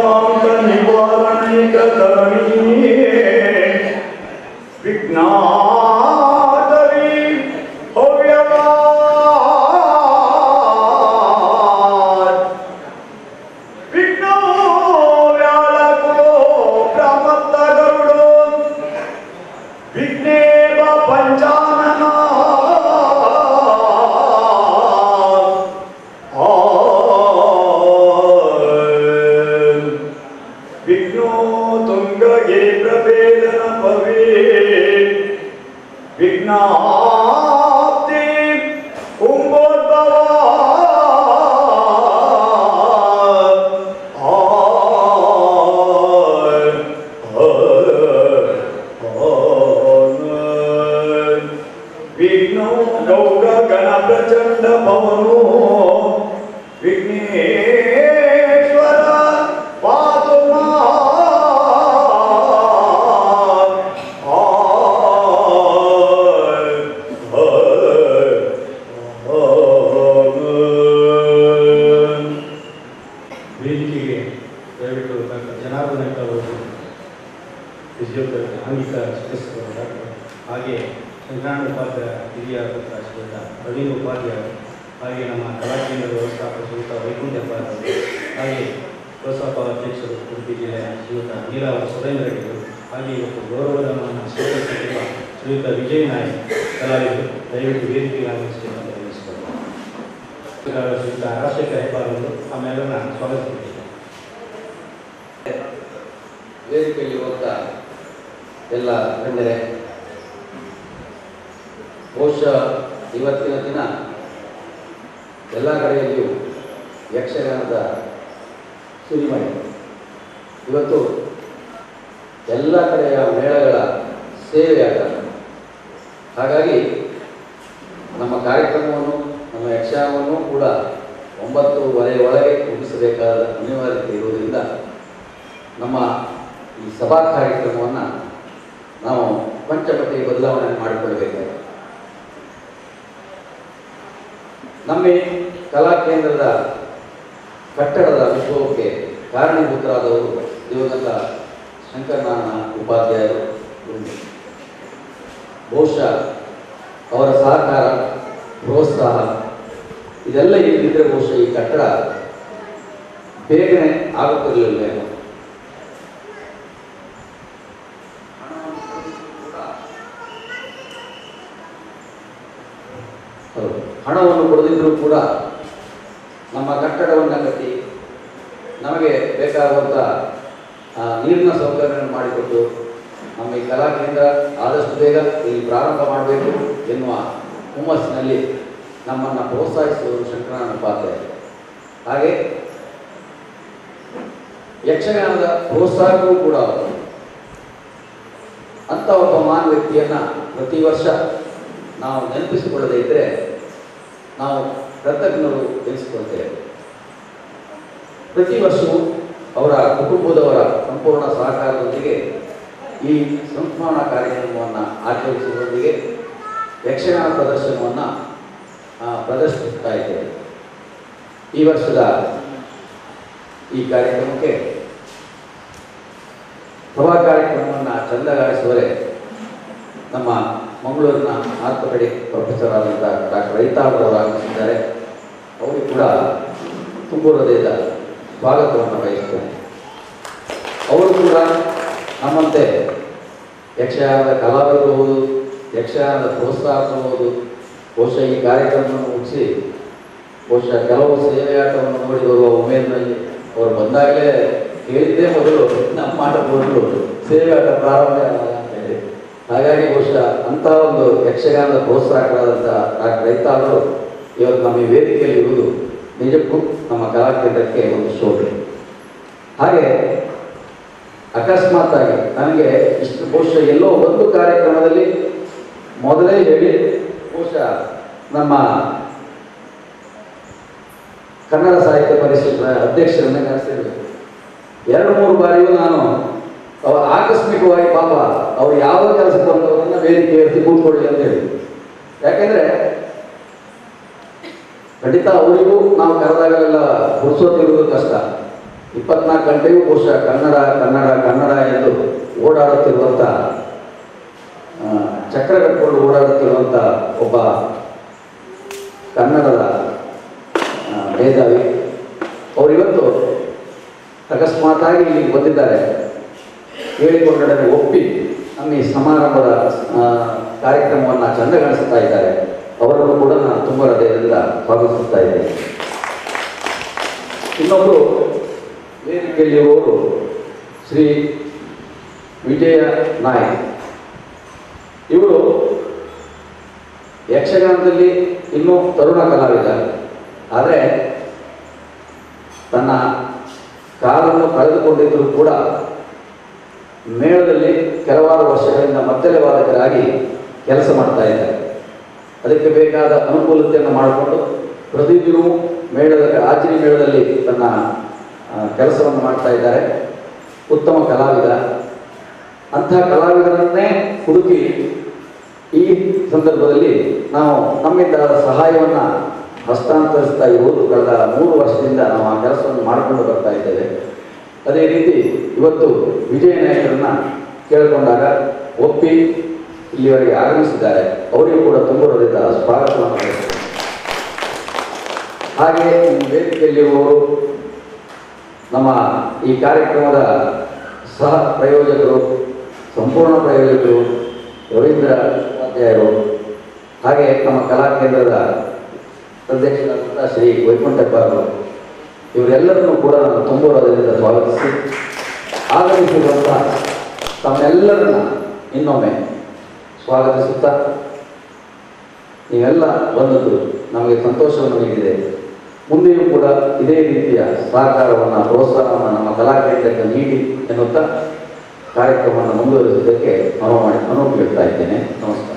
ವಿಶ್ರಾಂತ ನಿವಾರಣೈಕ ಧರಣಿ ವಿಘ್ನಾಟವಿ ಹವ್ಯವಾದ್ ವಿಘ್ನೋ ವ್ಯಾಳಕೋ ಪ್ರಮತ್ತ ಗರುಡೋ ವಿಘ್ನೇವ ಪಂಚಾನನ ವಿಘ್ನೋ ತುಂಗಗೆ ಪ್ರಭೇದನ ಭವೇ ವಿಘ್ನಾಪ್ತಿ ಕುಂಭೋದ್ಭವ ವಿಘ್ನೋ ಗೌಡ ಗಣ ಪ್ರಚಂಡ ಪವನೋ ವಿಘ್ನೇಶ್ವರ ಪಾತು ವೇದಿಕೆಗೆ ದಯವಿಟ್ಟು ಡಾಕ್ಟರ್ ಜನಾರ್ದನ ಅವರು ಫಿಸಿಯೋಥೆರಪಿ ಆಂಗಿಕ ಚಿಕಿತ್ಸಕರು ಡಾಕ್ಟರ್ ಹಾಗೆ ಸಂಕ್ರಾಂತ ಉಪಾಧ್ಯಾಯ ಹಿರಿಯ ಪುತ್ರ ಶ್ರೀಯುತ ಪ್ರವೀಣ್ ಉಪಾಧ್ಯಾಯ ಹಾಗೆ ನಮ್ಮ ಕಲಾಕೇಂದ್ರದ ವ್ಯವಸ್ಥಾಪಕ ಶ್ರೀಯುತ ವೈಕುಂಠ ಅವರು ಹಾಗೆ ಪ್ರೋತ್ಸಾಹ ಅಧ್ಯಕ್ಷರು ಉಡುಪಿ ಜಿಲ್ಲೆಯ ಶ್ರೀಯುತ ನೀಲಾವ ಸುರೇಂದ್ರ ರೆಡ್ಡಿಗಳು ಹಾಗೆ ಇವತ್ತು ಗೌರವಧನವನ್ನು ಸ್ವೀಕರಿಸಿರುವ ಶ್ರೀಯುತ ವಿಜಯ್ ನಾಯಕ್ ಕಲಾವಿದರು ದಯವಿಟ್ಟು ವೇದಿಕೆಗೆ ಆಗಮಿಸಿ ಅಂತ ತಿಳಿಸಿಕೊಡ್ತಾರೆ ಶ್ರೀಯುತ ರಾಜಶೇಖರ ಹೆಬ್ಬಾರ್ ಅವರು ಆಮೇಲೆ ನಾನು ಸ್ವಾಗತಿಸಿದ್ದೇನೆ ವೇದಿಕೆಯಲ್ಲಿರುವಂಥ ಎಲ್ಲ ಗಣ್ಯರೇ ಬಹುಶಃ ಇವತ್ತಿನ ದಿನ ಎಲ್ಲ ಕಡೆಯಲ್ಲಿಯೂ ಯಕ್ಷಗಾನದ ಸುರಿಮಳೆ ಇವತ್ತು ಎಲ್ಲ ಕಡೆಯ ಮೇಳಗಳ ಸೇವೆಯಾಗ್ತದೆ ಹಾಗಾಗಿ ನಮ್ಮ ಕಾರ್ಯಕ್ರಮವನ್ನು ನಮ್ಮ ಯಕ್ಷಗಾನವನ್ನು ಕೂಡ ಒಂಬತ್ತೂವರೆ ಒಳಗೆ ಮುಗಿಸಬೇಕಾದ ಅನಿವಾರ್ಯತೆ ಇರುವುದರಿಂದ ನಮ್ಮ ಈ ಸಭಾ ಕಾರ್ಯಕ್ರಮವನ್ನು ನಾವು ಪಂಚಪಟ್ಟಿ ಬದಲಾವಣೆ ಮಾಡಿಕೊಳ್ಬೇಕಾಗಿದೆ ನಮ್ಮ ಈ ಕಲಾ ಕೇಂದ್ರದ ಕಟ್ಟಡದ ವಿಶ್ವಕ್ಕೆ ಕಾರಣೀಭೂತರಾದವರು ದಿವಂಗತ ಶಂಕರನಾರಾಯಣ ಉಪಾಧ್ಯಾಯರು ಒಂದು. ಬಹುಶಃ ಅವರ ಸಹಕಾರ ಪ್ರೋತ್ಸಾಹ ಇದೆಲ್ಲ ಇಲ್ಲದಿದ್ದರೆ ಬಹುಶಃ ಈ ಕಟ್ಟಡ ಬೇಗನೆ ಆಗುತ್ತಿರಲಿಲ್ಲ ಏನೋ. ಹೌದು. ಹಣವನ್ನು ಕೊಡದಿದ್ದರೂ ಕೂಡ ನಮ್ಮ ಕಟ್ಟಡವನ್ನು ಕಟ್ಟಿ ನಮಗೆ ಬೇಕಾಗುವಂಥ ಆ, ನೀರಿನ ಸೌಕರ್ಯವನ್ನು ಮಾಡಿಕೊಟ್ಟು ನಮ್ಮ ಈ ಕಲಾ ಕೇಂದ್ರ ಆದಷ್ಟು ಬೇಗ ಇಲ್ಲಿ ಪ್ರಾರಂಭ ಮಾಡಬೇಕು ಎನ್ನುವ ಹುಮ್ಮಸ್ಸಿನಲ್ಲಿ ನಮ್ಮನ್ನು ಪ್ರೋತ್ಸಾಹಿಸುವುದು ಶಂಕರನಾರಾಯಣ ಉಪಾಧ್ಯಾಯ ಹಾಗೆ ಯಕ್ಷಗಾನದ ಪ್ರೋತ್ಸಾಹಕ್ಕೂ ಕೂಡ ಅವರು ಅಂಥ ಒಬ್ಬ ಮಹಾನ್ ವ್ಯಕ್ತಿಯನ್ನು ಪ್ರತಿ ವರ್ಷ ನಾವು ನೆನಪಿಸಿಕೊಳ್ಳದೇ ಇದ್ದರೆ ನಾವು ಕೃತಜ್ಞರು ಎನಿಸಿಕೊಳ್ತೇವೆ ಪ್ರತಿ ವರ್ಷವೂ ಅವರ ಕುಟುಂಬದವರ ಸಂಪೂರ್ಣ ಸಹಕಾರದೊಂದಿಗೆ ಈ ಸಂಸ್ಮರಣ ಕಾರ್ಯಕ್ರಮವನ್ನು ಆಚರಿಸುವುದರೊಂದಿಗೆ ಯಕ್ಷಗಾನ ಪ್ರದರ್ಶನವನ್ನು ಪ್ರದರ್ಶಿಸ್ತಾ ಇದ್ದೇವೆ ಈ ವರ್ಷದ ಈ ಕಾರ್ಯಕ್ರಮಕ್ಕೆ ಸಭಾ ಕಾರ್ಯಕ್ರಮವನ್ನು ಚಂದಗಾರಿಸುವರೆ ನಮ್ಮ ಮಂಗಳೂರಿನ ಆರ್ಥೋಪೆಡಿಕ್ ಪ್ರೊಫೆಸರ್ ಆದಂಥ ಡಾಕ್ಟರ್ ರೈತಾಳರವರು ಆಗಮಿಸಿದ್ದಾರೆ ಅವರು ಕೂಡ ತುಂಬು ಹೃದಯದ ಸ್ವಾಗತವನ್ನು ಬಯಸ್ತೇನೆ ಅವರು ಕೂಡ ನಮ್ಮಂತೆ ಯಕ್ಷಗಾನದ ಕಲಾವಿದರು ಹೌದು ಯಕ್ಷಗಾನದ ಪ್ರೋತ್ಸಾಹಕರು ಹೌದು ಬಹುಶಃ ಈ ಕಾರ್ಯಕ್ರಮವನ್ನು ಮುಗಿಸಿ ಬಹುಶಃ ಕೆಲವು ಸೇವೆಯಾಟವನ್ನು ನೋಡಿ ಬರುವ ಉಮೇದಿನಲ್ಲಿ ಅವರು ಬಂದಾಗಲೇ ಹೇಳಿದ್ದೇ ಮೊದಲು ನಮ್ಮ ಆಟ ಮೊದಲು ಸೇವೆಯಾಟ ಪ್ರಾರಂಭ ಯಾವಾಗ ಅಂತ ಹೇಳಿ ಹಾಗಾಗಿ ಬಹುಶಃ ಅಂಥ ಒಂದು ಯಕ್ಷಗಾನದ ಪ್ರೋತ್ಸಾಹಕರಾದಂಥ ಡಾಕ್ಟರ್ ರೈತಾಳರು ಇವತ್ತು ನಮ್ಮ ಈ ವೇದಿಕೆಯಲ್ಲಿ ಇರುವುದು ನಿಜಕ್ಕೂ ನಮ್ಮ ಕಲಾಕೇಂದ್ರಕ್ಕೆ ಒಂದು ಶೋಭೆ ಹಾಗೆ ಅಕಸ್ಮಾತ್ ಆಗಿ ನನಗೆ ಇಷ್ಟು ಬಹುಶಃ ಎಲ್ಲೋ ಒಂದು ಕಾರ್ಯಕ್ರಮದಲ್ಲಿ ಮೊದಲೇ ಹೇಳಿ ಬಹುಶಃ ನಮ್ಮ ಕನ್ನಡ ಸಾಹಿತ್ಯ ಪರಿಷತ್ನ ಅಧ್ಯಕ್ಷರನ್ನ ಕರೆಸಿರ್ಬೇಕು ಎರಡು ಮೂರು ಬಾರಿಯೂ ನಾನು ಅವ ಆಕಸ್ಮಿಕವಾಗಿ ಪಾಪ ಅವ್ರು ಯಾವ ಕೆಲಸಕ್ಕೆ ಬಂದವರನ್ನ ವೇದಿಕೆ ಏರಿಸಿ ಕೂತ್ಕೊಳ್ಳಿ ಅಂತ ಹೇಳಿ ಯಾಕೆಂದ್ರೆ ಖಂಡಿತ ಅವರಿಗೂ ನಾವು ಕರೆದಾಗಲೆಲ್ಲ ಹುಡ್ಸೋದಿರುವುದು ಕಷ್ಟ ಇಪ್ಪತ್ನಾಲ್ಕು ಗಂಟೆಯೂ ಬಹುಶಃ ಕನ್ನಡ ಕನ್ನಡ ಕನ್ನಡ ಎಂದು ಓಡಾಡುತ್ತಿರುವಂಥ ಆ, ಚಕ್ರ ಕಟ್ಕೊಂಡು ಓಡಾಡುತ್ತಿರುವಂಥ ಒಬ್ಬ ಕನ್ನಡದ ಆ, ಮೇಧಾವಿ ಅವರಿವತ್ತು ಅಕಸ್ಮಾತಾಗಿ ಇಲ್ಲಿಗೆ ಬಂದಿದ್ದಾರೆ ಹೇಳಿಕೊಂಡೊಡನೆ ಒಪ್ಪಿ ನಮ್ಮ ಈ ಸಮಾರಂಭದ ಆ, ಕಾರ್ಯಕ್ರಮವನ್ನು ಚಂದಗಾಣಿಸ್ತಾ ಇದ್ದಾರೆ ಅವರನ್ನು ಕೂಡ ನಾನು ತುಂಬ ಹೃದಯದಿಂದ ಸ್ವಾಗತಿಸ್ತಾ ಇದ್ದೇನೆ ಇನ್ನೊಬ್ಬರು ವೇದಿಕೆಯಲ್ಲಿರುವವರು ಶ್ರೀ ವಿಜಯ ನಾಯಕ್ ಇವರು ಯಕ್ಷಗಾನದಲ್ಲಿ ಇನ್ನೂ ತರುಣ ಕಲಾವಿದ ಆದರೆ ತನ್ನ ಕಾಲನ್ನು ಕಳೆದುಕೊಂಡಿದ್ದರೂ ಕೂಡ ಮೇಳದಲ್ಲಿ ಕೆಲವಾರು ವರ್ಷಗಳಿಂದ ಮದ್ದಲೆ ವಾದಕರಾಗಿ ಕೆಲಸ ಮಾಡ್ತಾ ಇದ್ದಾರೆ ಅದಕ್ಕೆ ಬೇಕಾದ ಅನುಕೂಲತೆಯನ್ನು ಮಾಡಿಕೊಂಡು ಪ್ರತಿದಿನವೂ ಮೇಳದ ಆಚರಣೆ ಮೇಳದಲ್ಲಿ ತನ್ನ ಕೆಲಸವನ್ನು ಮಾಡ್ತಾ ಇದ್ದಾರೆ ಉತ್ತಮ ಕಲಾವಿದ ಅಂಥ ಕಲಾವಿದರನ್ನೇ ಹುಡುಕಿ ಈ ಸಂದರ್ಭದಲ್ಲಿ ನಾವು ನಮ್ಮಿಂದ ಸಹಾಯವನ್ನು ಹಸ್ತಾಂತರಿಸ್ತಾ ಇರುವುದು ಕಳೆದ ಮೂರು ವರ್ಷದಿಂದ ನಾವು ಆ ಕೆಲಸವನ್ನು ಮಾಡಿಕೊಂಡು ಬರ್ತಾ ಇದ್ದೇವೆ ಅದೇ ರೀತಿ ಇವತ್ತು ವಿಜಯ ನಾಯಕರನ್ನ ಕೇಳಿಕೊಂಡಾಗ ಒಪ್ಪಿ ಇಲ್ಲಿವರೆಗೆ ಆಗಮಿಸಿದ್ದಾರೆ ಅವರಿಗೂ ಕೂಡ ತುಂಬ ಹೃದಯದ ಸ್ವಾಗತವನ್ನು ಬಯಸ್ತೇನೆ. ಹಾಗೆ ಈ ವೇದಿಕೆಯಲ್ಲಿರುವವರು ನಮ್ಮ ಈ ಕಾರ್ಯಕ್ರಮದ ಸಹ ಪ್ರಯೋಜಕರು ಸಂಪೂರ್ಣ ಪ್ರಯೋಜಕರು ರವೀಂದ್ರ ಉಪಾಧ್ಯಾಯರು ಹಾಗೆ ನಮ್ಮ ಕಲಾ ಕೇಂದ್ರದ ಅಧ್ಯಕ್ಷರಾದಂಥ ಶ್ರೀ ವೈಕುಂಠಪ್ಪ ಅವರು ಇವರೆಲ್ಲರನ್ನೂ ಕೂಡ ನಾನು ತುಂಬ ಹೃದಯದಿಂದ ಸ್ವಾಗತಿಸಿ ಆಗಮಿಸಿರುವಂಥ ತಮ್ಮೆಲ್ಲರನ್ನ ಇನ್ನೊಮ್ಮೆ ಸ್ವಾಗತಿಸುತ್ತಾ ನೀವೆಲ್ಲ ಬಂದದ್ದು ನಮಗೆ ಸಂತೋಷವನ್ನು ನೀಡಿದೆ ಮುಂದೆಯೂ ಕೂಡ ಇದೇ ರೀತಿಯ ಸಹಕಾರವನ್ನು ಪ್ರೋತ್ಸಾಹವನ್ನು ನಮ್ಮ ಕಲಾ ಕೇಂದ್ರಕ್ಕೆ ನೀಡಿ ಎನ್ನುತ್ತಾ ಕಾರ್ಯಕ್ರಮವನ್ನು ಮುಂದುವರಿಸುವುದಕ್ಕೆ ಅನುವು ಮಾಡಿ ಅನುವು ನೀಡ್ತಾ ಇದ್ದೇನೆ ನಮಸ್ಕಾರ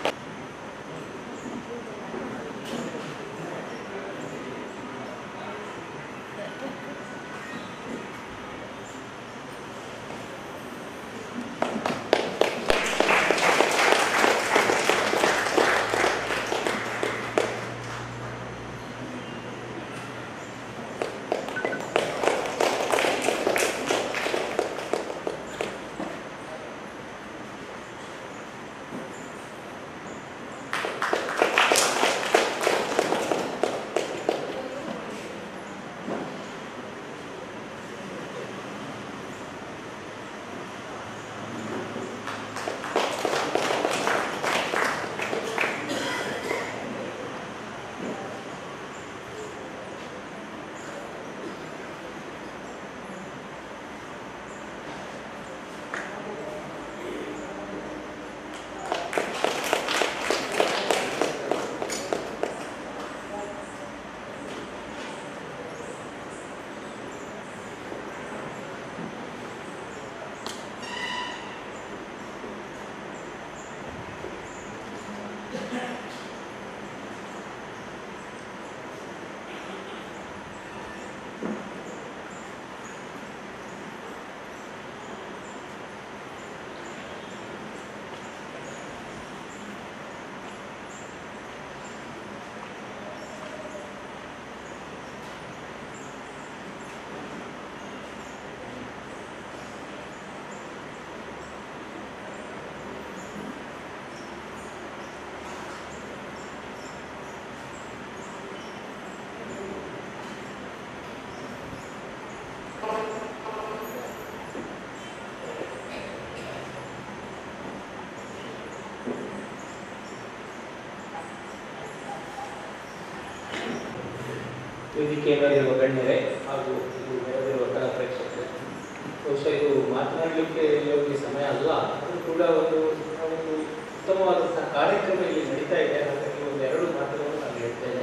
ವೇದಿಕೆ ಮೇಲಿರುವ ಗಣ್ಯರೇ ಹಾಗೂ ಇದು ನೆರೆದಿರುವ ಕಲಾ ಪ್ರೇಕ್ಷಕರೇ ಬಹುಶಃ ಇದು ಮಾತನಾಡಲಿಕ್ಕೆ ಯೋಗ್ಯ ಸಮಯ ಅಲ್ಲ ಅದು ಕೂಡ ಒಂದು ಒಂದು ಉತ್ತಮವಾದಂತಹ ಕಾರ್ಯಕ್ರಮ ಇಲ್ಲಿ ನಡೀತಾ ಇದೆ ಹಾಗಾಗಿ ಒಂದು ಎರಡು ಮಾತುಗಳನ್ನು ನಾನು ಹೇಳ್ತೇನೆ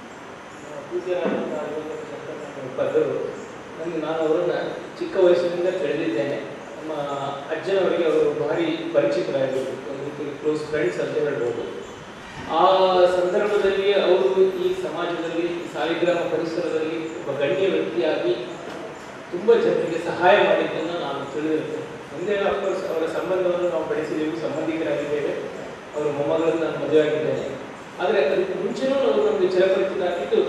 ಆ, ಪೂಜ್ಯರಾದಂತಹ ಯೋಗೇಂದ್ರ ಶಂಕರನಾರಾಯಣ ಉಪಾಧ್ಯರು ನನಗೆ ನಾನು ಅವರನ್ನು ಚಿಕ್ಕ ವಯಸ್ಸಿನಿಂದ ತಿಳಿದಿದ್ದೇನೆ ನಮ್ಮ ಅಜ್ಜನವರಿಗೆ ಅವರು ಭಾರಿ ಪರಿಚಿತರಾಗಿದ್ದರು ಒಂದು ರೀತಿ ಕ್ಲೋಸ್ ಫ್ರೆಂಡ್ಸ್ ಅಂತ ಹೇಳ್ಬೋದು ಆ ಸಂದರ್ಭದಲ್ಲಿ ಅವರು ಈ ಸಮಾಜದಲ್ಲಿ ಈ ಸಾಲಿಗ್ರಾಮ ಪರಿಸರದಲ್ಲಿ ಒಬ್ಬ ಗಣ್ಯ ವ್ಯಕ್ತಿಯಾಗಿ ತುಂಬ ಜನರಿಗೆ ಸಹಾಯ ಮಾಡಿದ್ದನ್ನು ನಾನು ತಿಳಿದಿರ್ತೇನೆ ಮುಂದೆ ಅಫ್ಕೋರ್ಸ್ ಅವರ ಸಂಬಂಧವನ್ನು ನಾವು ಬೆಳೆಸಿದೆವು ಸಂಬಂಧಿಕರಾಗಿದ್ದೇವೆ ಅವರ ಮೊಮ್ಮಗಳನ್ನು ನಾನು ಮದುವೆ ಆಗಿದ್ದೇನೆ ಆದರೆ ಅದಕ್ಕೆ ಮುಂಚೆನೂ ಅವರು ನಮಗೆ ಚಿರಪರಿಚಿತ ಆಗಿದ್ದು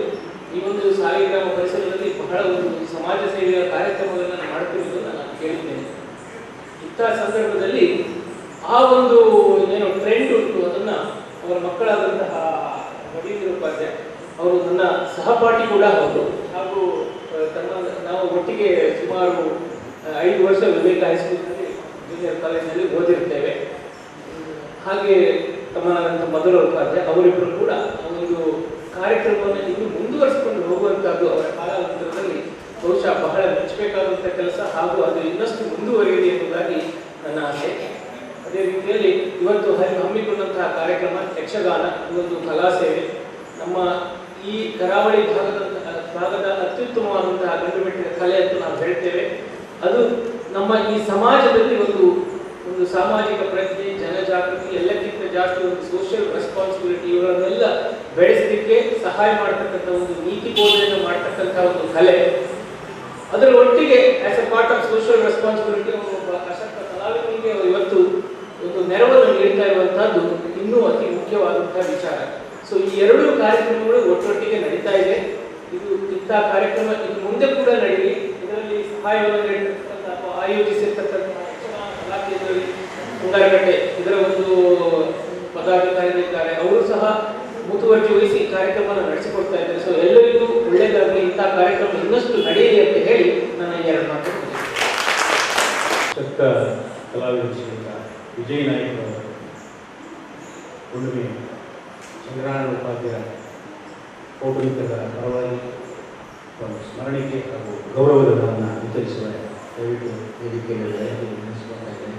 ಈ ಒಂದು ಸಾಲಿಗ್ರಾಮ ಪರಿಸರದಲ್ಲಿ ಬಹಳ ಒಂದು ಸಮಾಜ ಸೇವೆಯ ಕಾರ್ಯಕ್ರಮಗಳನ್ನು ಮಾಡ್ತಿರುವುದನ್ನು ನಾನು ಕೇಳಿದ್ದೇನೆ ಇಂಥ ಸಂದರ್ಭದಲ್ಲಿ ಆ ಒಂದು ಏನು ಟ್ರೆಂಡ್ ಉಂಟು ಅದನ್ನ ಅವರ ಮಕ್ಕಳಾದಂತಹ ರವೀಂದ್ರ ಉಪಾಧ್ಯಾಯ ಅವರು ನನ್ನ ಸಹಪಾಠಿ ಕೂಡ ಹೌದು ಹಾಗೂ ಆ, ತನ್ನ ನಾವು ಒಟ್ಟಿಗೆ ಸುಮಾರು ಆ, ಐದು ವರ್ಷ ವಿವೇಕ ಹೈಸ್ಕೂಲ್ನಲ್ಲಿ ಜೂನಿಯರ್ ಕಾಲೇಜಿನಲ್ಲಿ ಓದಿರ್ತೇವೆ ಹಾಗೆ ತಮ್ಮನಾದಂಥ ಮೊದಲ ಉಪಾಧ್ಯಾಯ ಅವರಿಬ್ಬರು ಕೂಡ ಆ ಒಂದು ಕಾರ್ಯಕ್ರಮವನ್ನು ಇನ್ನೂ ಮುಂದುವರಿಸಿಕೊಂಡು ಹೋಗುವಂತಹದ್ದು ಅವರ ಕಾಲಾನಂತರದಲ್ಲಿ ಬಹುಶಃ ಬಹಳ ಮೆಚ್ಚಬೇಕಾದಂಥ ಕೆಲಸ ಹಾಗೂ ಅದು ಇನ್ನಷ್ಟು ಮುಂದುವರಿಯಲಿ ಎಂಬುದಾಗಿ ನನ್ನ ಆಸೆ ಅದೇ ರೀತಿಯಲ್ಲಿ ಇವತ್ತು ಹಮ್ಮಿ- ಹಮ್ಮಿಕೊಂಡಂತಹ ಕಾರ್ಯಕ್ರಮ ಯಕ್ಷಗಾನ ಇದೊಂದು ಕಲಾ ಸೇವೆ ನಮ್ಮ ಈ ಕರಾವಳಿ ಭಾಗದಂತಹ ಭಾಗದ ಅತ್ಯುತ್ತಮವಾದಂತಹ ಗಂಡುಮೆಟ್ಟಿನ ಕಲೆ ಅಂತ ನಾವು ಹೇಳ್ತೇವೆ ಅದು ನಮ್ಮ ಈ ಸಮಾಜದಲ್ಲಿ ಒಂದು ಒಂದು ಸಾಮಾಜಿಕ ಪ್ರಜ್ಞೆ ಜನಜಾಗೃತಿ ಎಲ್ಲಕ್ಕಿಂತ ಜಾಸ್ತಿ ಒಂದು ಸೋಷಿಯಲ್ ರೆಸ್ಪಾನ್ಸಿಬಿಲಿಟಿ ಇವುಗಳನ್ನೆಲ್ಲ ಬೆಳೆಸಲಿಕ್ಕೆ ಸಹಾಯ ಮಾಡತಕ್ಕಂಥ ಒಂದು ನೀತಿ ಬೋಧನೆಯನ್ನು ಮಾಡತಕ್ಕಂಥ ಒಂದು ಕಲೆ ಅದರ ಒಟ್ಟಿಗೆ as a part of social responsibility ಒಬ್ಬ ಅಶಕ್ತ ಕಲಾವಿದನಿಗೆ ಅವರು ಇವತ್ತು ಒಂದು ನೆರವನ್ನು ನೀಡ್ತಾ ಇರುವಂತಹದ್ದು ಇನ್ನೂ ಅತಿ ಮುಖ್ಯವಾದಂತಹ ವಿಚಾರ ಸೊ ಈ ಎರಡೂ ಕಾರ್ಯಕ್ರಮಗಳು ಒಟ್ಟೊಟ್ಟಿಗೆ ನಡೀತಾ ಇದೆ ಇದು ಇಂಥ ಕಾರ್ಯಕ್ರಮ ಇನ್ನು ಮುಂದೆ ಕೂಡ ನಡೆಯಲಿ ಇದರಲ್ಲಿ ಸಹಾಯವನ್ನು ನೀಡಿರ್ತಕ್ಕಂಥ ಅಥವಾ ಆಯೋಜಿಸಿರ್ತಕ್ಕಂಥ ಯಕ್ಷಗಾನ ಕಲಾಕೇಂದ್ರದಲ್ಲಿ ಮುಂಗಾರಗಟ್ಟೆ ಇದರ ಒಂದು ಪದಾಧಿಕಾರಿಗಳಿದ್ದಾರೆ ಅವರು ಸಹ ಮುತುವರ್ಜಿ ವಹಿಸಿ ಈ ಕಾರ್ಯಕ್ರಮವನ್ನು ನಡೆಸಿಕೊಡ್ತಾ ಇದ್ದಾರೆ ಸೊ ಎಲ್ಲರಿಗೂ ಒಳ್ಳೆಯದಾಗಲಿ ಇಂಥ ಕಾರ್ಯಕ್ರಮ ಇನ್ನಷ್ಟು ನಡೆಯಲಿ ಅಂತ ಹೇಳಿ ನನ್ನ ಈ ಎರಡು ಮಾತು ಮುಗಿಸ್ತೇನೆ. ಶಕ್ತ ಕಲಾವಿದ ಶ್ರೀಯುತ ವಿಜಯ್ ನಾಯ್ಕ ಅವರು ಹುಣ್ಣಿಮೆ ಚಂದ್ರಾಯಣ ಉಪಾಧ್ಯಾಯ ಕೌಟುಂಬಿಕರ ಪರವಾಗಿ ಒಂದು ಸ್ಮರಣಿಕೆ ಹಾಗೂ ಗೌರವಧನವನ್ನು ವಿತರಿಸುವ ದಯವಿಟ್ಟು ವೇದಿಕೆಯಲ್ಲಿ ದಯವಿಟ್ಟು ವಿನಿಸಿಕೊಳ್ತಾ ಇದ್ದೇನೆ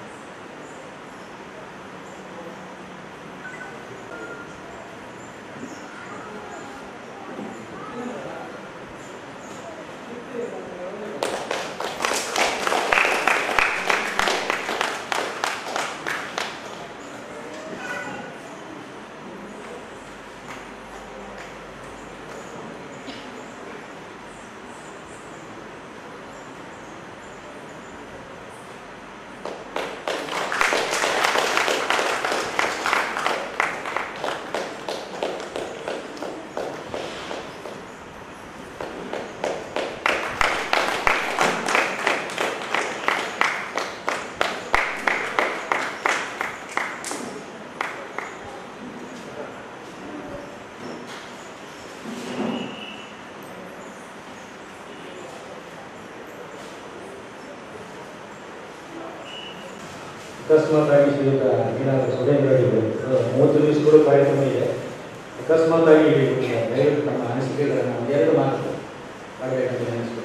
ಅಕಸ್ಮಾತ್ ಆಗಿ ಶ್ರೀಯುತ ಏನಾದರೂ ಸುರೇಂದ್ರ ಅವರು ಮೂವತ್ತು ದಿವಸಗಳು ಕಾರ್ಯಕ್ರಮ ಇದೆ ಅಕಸ್ಮಾತ್ ಆಗಿ ದಯವಿಟ್ಟು ನಮ್ಮ ಅನಿಸಿಕೆಗಳನ್ನು ಒಂದೆರಡು ಮಾತು ಮಾಡಬೇಕಂತ ಅನಿಸ್ತು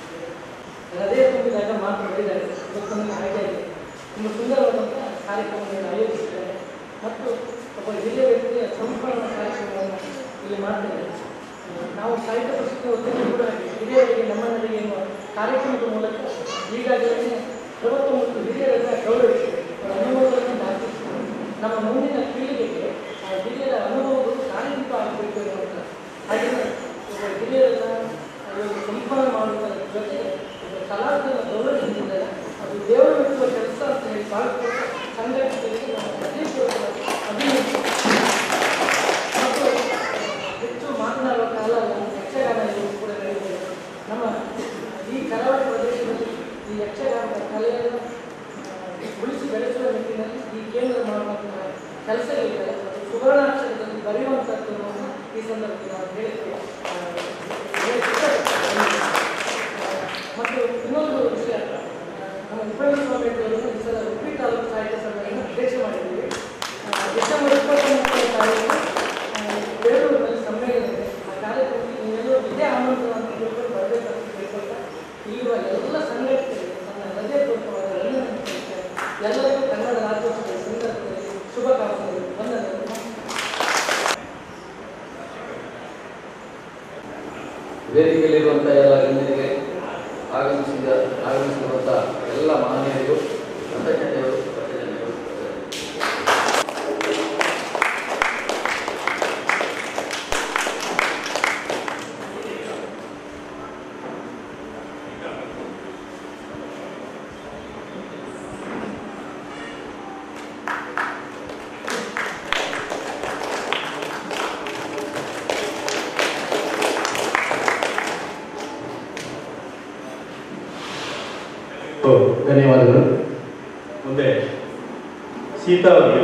ಹೃದಯ ತುಂಬಿದಾಗ ಮಾತ್ರ ಹೇಳಿದ್ದಾರೆ ಇವತ್ತು ನಮಗೆ ಹಾಗೆ ಆಗಿದೆ ತುಂಬ ಸುಂದರವಾದಂಥ ಕಾರ್ಯಕ್ರಮಗಳನ್ನು ಆಯೋಜಿಸಿದ್ದಾರೆ ಮತ್ತು ಒಬ್ಬ ಹಿರಿಯ ವ್ಯಕ್ತಿಯ ಸಂಪೂರ್ಣ ಕಾರ್ಯಕ್ರಮವನ್ನು ಇಲ್ಲಿ ಮಾಡ್ತಿದ್ದಾರೆ ನಾವು ಸಾಹಿತ್ಯ ಪ್ರಶ್ನೆ ಒತ್ತಿಗೆ ಕೂಡ ಹಾಗೆ ಹಿರಿಯರಿಗೆ ನಮ್ಮನರಿಗೆ ಎನ್ನುವ ಕಾರ್ಯಕ್ರಮದ ಮೂಲಕ ಈಗಾಗಲೇ ಪ್ರವತ್ತೊಂಬತ್ತು ಹಿರಿಯರನ್ನು ಗೌರವಿಸಿ ಅವರ ಅನುಭವಗಳನ್ನು ದಾಖಲಿಸಿ ನಮ್ಮ ಮುಂದಿನ ಪೀಳಿಗೆಗೆ ಆ ಹಿರಿಯರ ಅನುಭವಗಳು ದಾರಿದೀಪ ಆಗಬೇಕು ಎನ್ನುವಂಥ ಹಾಗೆಯೇ ಒಬ್ಬ ಹಿರಿಯರನ್ನ ಒಂದು ಸಂಪಾದನೆ ಮಾಡುವುದರ ಜೊತೆಗೆ ಒಬ್ಬ ಕಲಾವಿದನ ಗೌರವಿಸಿದ್ದಾರೆ ಅದು ದೇವರು ಬಿಡುವ ಕೆಲಸ ಅಂತ ಹೇಳಿ ಭಾವಿಸುವ ಸಂಘಟನೆಗಳಿಗೆ ನಾವು ಹೃದಯಪೂರ್ವಕ ಅಭಿನಂದಿಸುತ್ತೇವೆ. ಮತ್ತು ಹೆಚ್ಚು ಮಾತನಾಡುವ ಕಾಲ ನಮ್ಮ ಯಕ್ಷಗಾನದಲ್ಲಿ ಕೂಡ ನಡೆಯುತ್ತದೆ ನಮ್ಮ ಈ ಕರಾವಳಿ ಪ್ರದೇಶದಲ್ಲಿ ಈ ಯಕ್ಷಗಾನದ ಕಲೆಯನ್ನು ಆ, ಉಳಿಸಿ ಬೆಳೆಸುವ ನಿಟ್ಟಿನಲ್ಲಿ ಈ ಕೇಂದ್ರ ಮಾಡುವಂತಹ ಕೆಲಸಗಳಿದ್ದಾರೆ ಅದು ಸುವರ್ಣಾಕ್ಷರದಲ್ಲಿ ಬರೆಯುವಂಥದ್ದು ಅನ್ನೋದನ್ನ ಈ ಸಂದರ್ಭದಲ್ಲಿ ನಾವು ಹೇಳಿದ್ದೇವೆ ಆ, ಹೇಳಲಿಕ್ಕೆ ಇಷ್ಟಪಡ್ತೇನೆ. ಆ, ಮತ್ತು ಇನ್ನೊಂದು ವಿಷಯ ಆ, ನಮ್ಮ ಉಪೇಂದ್ರ ಸ್ವಾಮಿ ಅವರನ್ನು ಈ ಸಲ ಉಡುಪಿ ತಾಲೂಕು ಸಾಹಿತ್ಯ ಸಮ್ಮೇಳನ ಅಧ್ಯಕ್ಷ ಮಾಡಿದ್ದೀವಿ ಆ, ಡಿಸೆಂಬರ್ ಇಪ್ಪತ್ತೊಂಬತ್ತನೇ ತಾರೀಕು ಆ, ಬೇಲೂರಿನಲ್ಲಿ ಸಮ್ಮೇಳನ ಇದೆ ಆ ಕಾರ್ಯಕ್ರಮಕ್ಕೆ ನೀವೆಲ್ಲರೂ ಇದೇ ಆಮಂತ್ರಣ ಅಂತ ತಿಳ್ಕೊಂಡು ಬರಬೇಕಂತ ಕೇಳ್ಕೊಳ್ತಾ ಇಲ್ಲಿರುವ ಎಲ್ಲ ಸಂಘಟನೆಗಳಿಗೆ ನನ್ನ ಹೃದಯಪೂರ್ವಕವಾದ ಅಭಿನಂದನೆ ಸಲ್ಲಿಸ್ತೇನೆ. ಎಲ್ಲರಿಗೂ ಕನ್ನಡ ರಾಜ್ಯೋತ್ಸವದ ಸಂದರ್ಭದಲ್ಲಿ ಶುಭಕಾಮನೆಗಳು ವಂದನೆಗಳು ವೇದಿಕೆಯಲ್ಲಿರುವಂಥ ಎಲ್ಲ ಗಣ್ಯರಿಗೆ ಆಗಮಿಸಿದ ಆಗಮಿಸಿರುವಂಥ ಎಲ್ಲ ಮಹನೀಯರಿಗೂ ಕೃತಜ್ಞತೆಗಳು ಕೃತಜ್ಞತೆಗಳು ಿ ಓ, ಧನ್ಯವಾದಗಳು ಮುಂದೆ ಸೀತಾ ಅವರು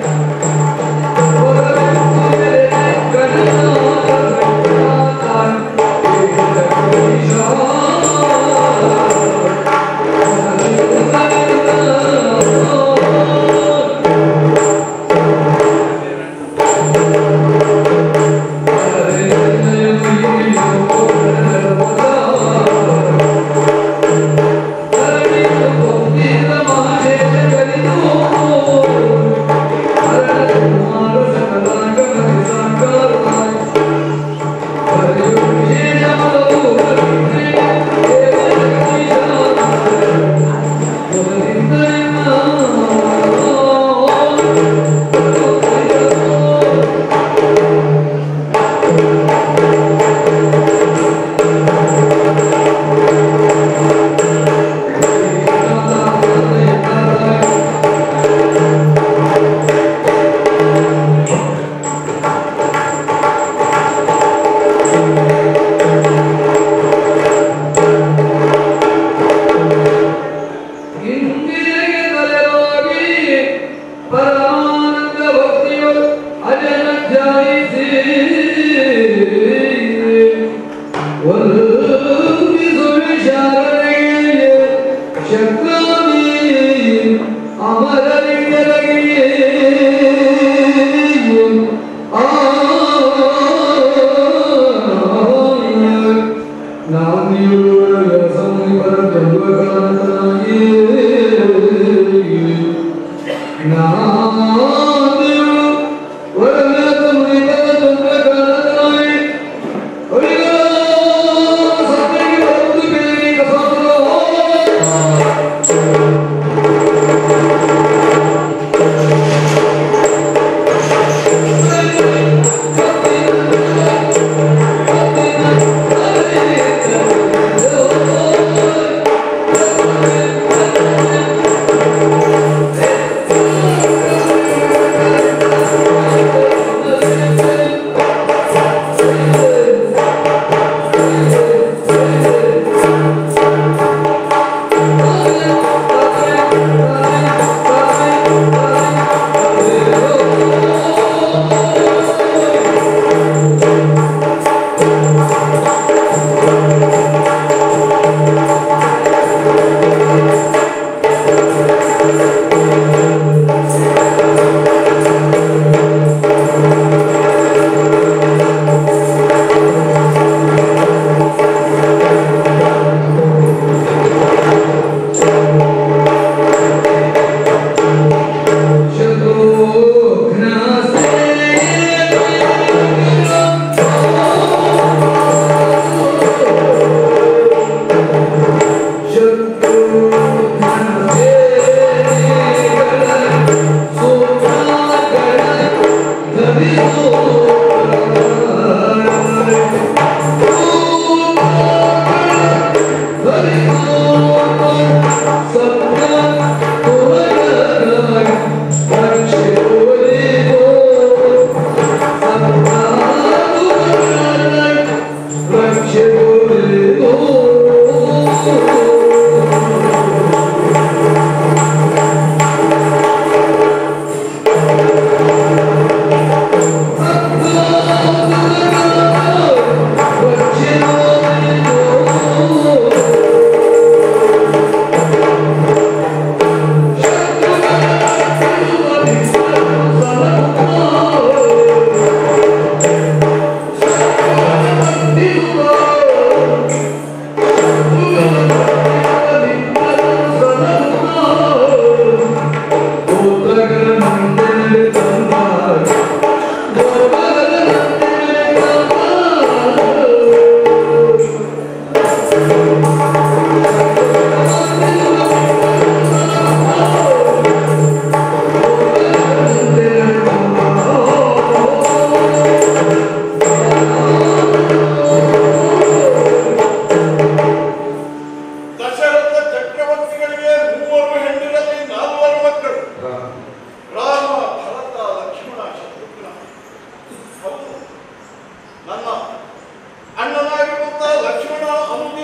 Thank you.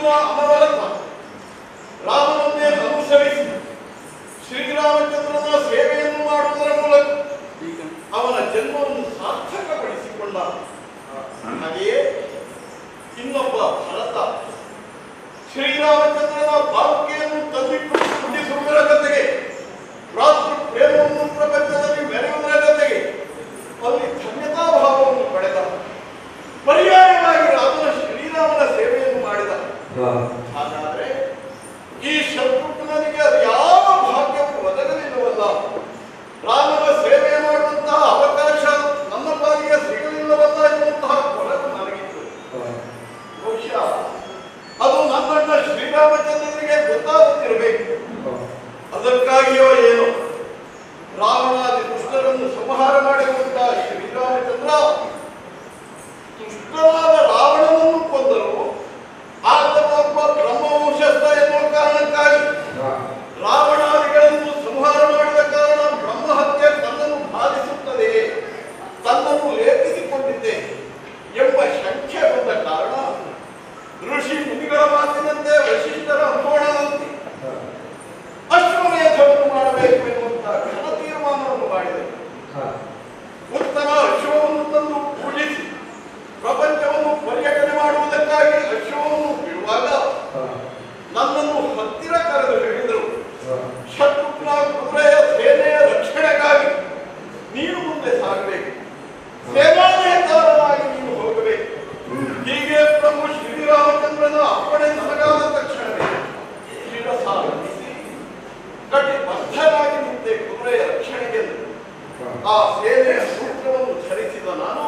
ಅನವರತ ರಾಮನನ್ನೇ ಅನುಸರಿಸಿ ಶ್ರೀರಾಮಚಂದ್ರನ ಸೇವೆಯನ್ನು ಮಾಡುವುದರ ಮೂಲಕ ಅವನ ಜನ್ಮವನ್ನು ಸಾರ್ಥಕಪಡಿಸಿಕೊಂಡ ಹಾಗೆಯೇ ಇನ್ನೊಬ್ಬ ಭರತ ಶ್ರೀರಾಮಚಂದ್ರನ ಬಾಲ್ಕೆಯನ್ನು ತಂದಿಟ್ಟು ಮುಟ್ಟಿಸುವುದರ ಜೊತೆಗೆ ರಾಷ್ಟ್ರ ಪ್ರೇಮವನ್ನು ಪ್ರಪಂಚದಲ್ಲಿ ಮೆರೆಯುವುದರ ಜೊತೆಗೆ ಅಲ್ಲಿ ಧನ್ಯತಾಭಾವವನ್ನು ಪಡೆದ ಪರ್ಯಾಯವಾಗಿ ರಾಮನ ಶ್ರೀರಾಮನ ಸೇವೆಯನ್ನು ಮಾಡಿದ ಹಾಗಾದ್ರೆ ಈ ಶತ್ರುಘ್ನನಿಗೆ ಅದು ಯಾವ ಭಾಗ್ಯವು ಒದಗಲಿಲ್ಲವಲ್ಲ ರಾಮನ ಸೇವೆ ಮಾಡುವಂತಹ ಅವಕಾಶ ನನ್ನ ಪಾಲಿಗೆ ಸಿಗಲಿಲ್ಲವಲ್ಲ ಎನ್ನುವಂತಹ ಕೊರಗು ನನಗಿತ್ತು ಬಹುಶಃ ಅದು ನನ್ನಣ್ಣ ಶ್ರೀರಾಮಚಂದ್ರನಿಗೆ ಗೊತ್ತಾಗುತ್ತಿರಬೇಕು ಅದಕ್ಕಾಗಿಯೋ ಏನೋ ರಾವಣಾದಿ ದುಷ್ಟರನ್ನು ಸಂಹಾರ ಮಾಡಿರುವಂತಹ ಶ್ರೀರಾಮಚಂದ್ರ ದುಷ್ಟನಾದ ರಾವಣನನ್ನು ಕೊಂದರು ಆತನೊಬ್ಬ ಬ್ರಹ್ಮವಂಶಸ್ಥ ಎನ್ನುವ ಕಾರಣಕ್ಕಾಗಿ ರಾವಣಾದಿಗಳನ್ನು ಸಂಹಾರ ಮಾಡಿದ ಕಾರಣ ಬ್ರಹ್ಮಹತ್ಯೆ ತನ್ನನ್ನು ಬಾಧಿಸುತ್ತದೆ ತನ್ನನ್ನು ಲೇಪಿಸಿಕೊಂಡಿದ್ದೆ ಎಂಬ ಶಂಕೆ ಬಂದ ಕಾರಣ ಋಷಿ ಮುನಿಗಳ ಮಾತಿನಂತೆ ವಶಿಷ್ಠರ ಅಂಬೋಣದಂತೆ ಅಶ್ವಮೇಧವನ್ನು ಮಾಡಬೇಕು ಎನ್ನುವಂತಹ ಘನ ತೀರ್ಮಾನವನ್ನು ಮಾಡಿದರು ಉತ್ತಮ ಅಶ್ವವನ್ನು ತಂದು ಪೂಜಿಸಿ ಪ್ರಪಂಚವನ್ನು ಪರ್ಯಟನೆ ಮಾಡುವುದಕ್ಕಾಗಿ ಅಶ್ವವನ್ನು ಬಿಡುವಾಗ ನನ್ನನ್ನು ಹತ್ತಿರ ಕರೆದು ಹೇಳಿದರು ಶತ್ರುಘ್ನ ಕುದುರೆಯ ಸೇನೆಯ ರಕ್ಷಣೆಗಾಗಿ ನೀನು ಮುಂದೆ ಸಾಗಬೇಕು ಸೇನಾನೇತಾರನಾಗಿ ನೀನು ಹೋಗಬೇಕು ಹೀಗೆ ಪ್ರಭು ಶ್ರೀರಾಮಚಂದ್ರನ ಅಪ್ಪಣೆ ನನಗಾದ ತಕ್ಷಣವೇ ಶಿರಸಾಗಿಸಿ ಕಟಿಬದ್ಧನಾಗಿ ನಿಂತೆ ಕುದುರೆಯ ರಕ್ಷಣೆಗೆ ಆ ಸೇನೆಯ ಸೂತ್ರವನ್ನು ಧರಿಸಿದ ನಾನು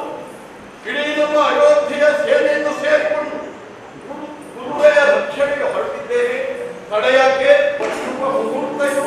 ಇಡೀ ನಮ್ಮ ಅಯೋಧ್ಯೆಯ ಸೇನೆಯನ್ನು ಸೇರಿಕೊಂಡು ಗುರು- ಗುರುವೆಯ ರಕ್ಷಣೆಗೆ ಹೊರಟಿದ್ದೇನೆ ತಡೆಯಕ್ಕೆ ಶುಭ ಮುಹೂರ್ತ ಇದು.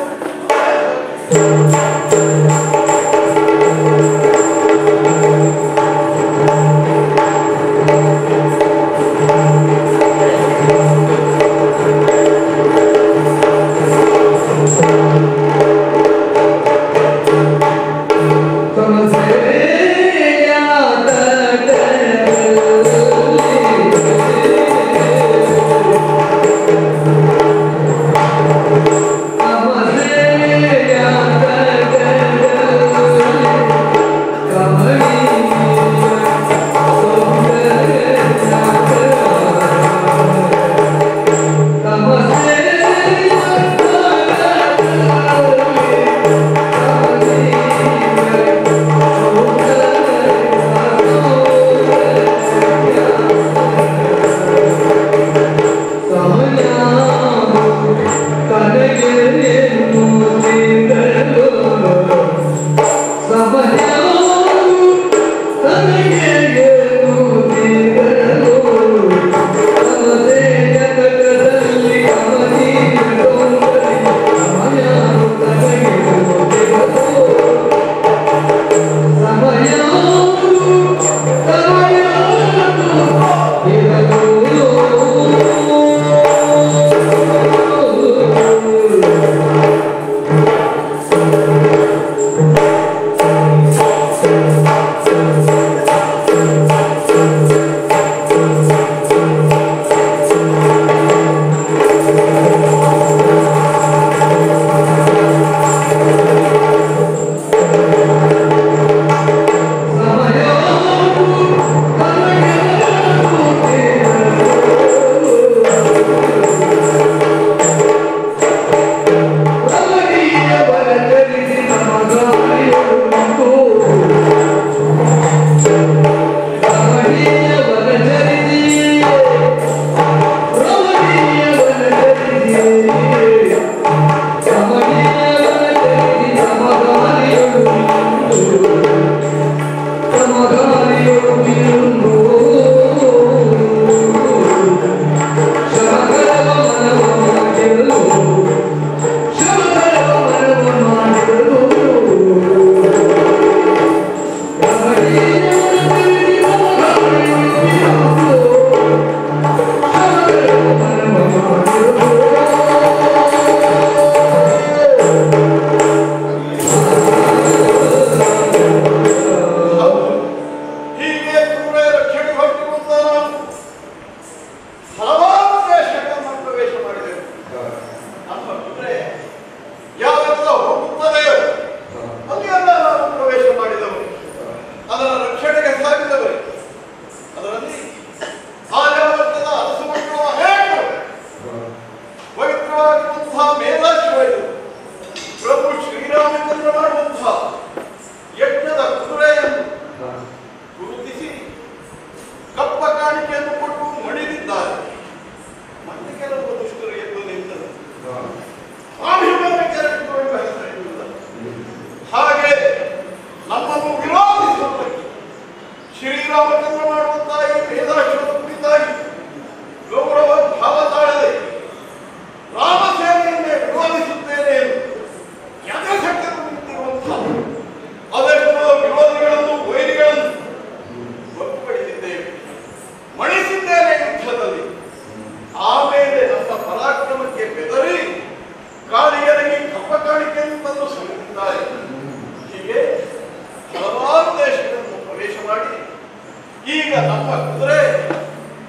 ಹೀಗೆ ಕುದುರೆ ರಕ್ಷಣೆ ಹೊರಟಿರುವಂತ ನಾನು ಹಲವಾರು ದೇಶಗಳ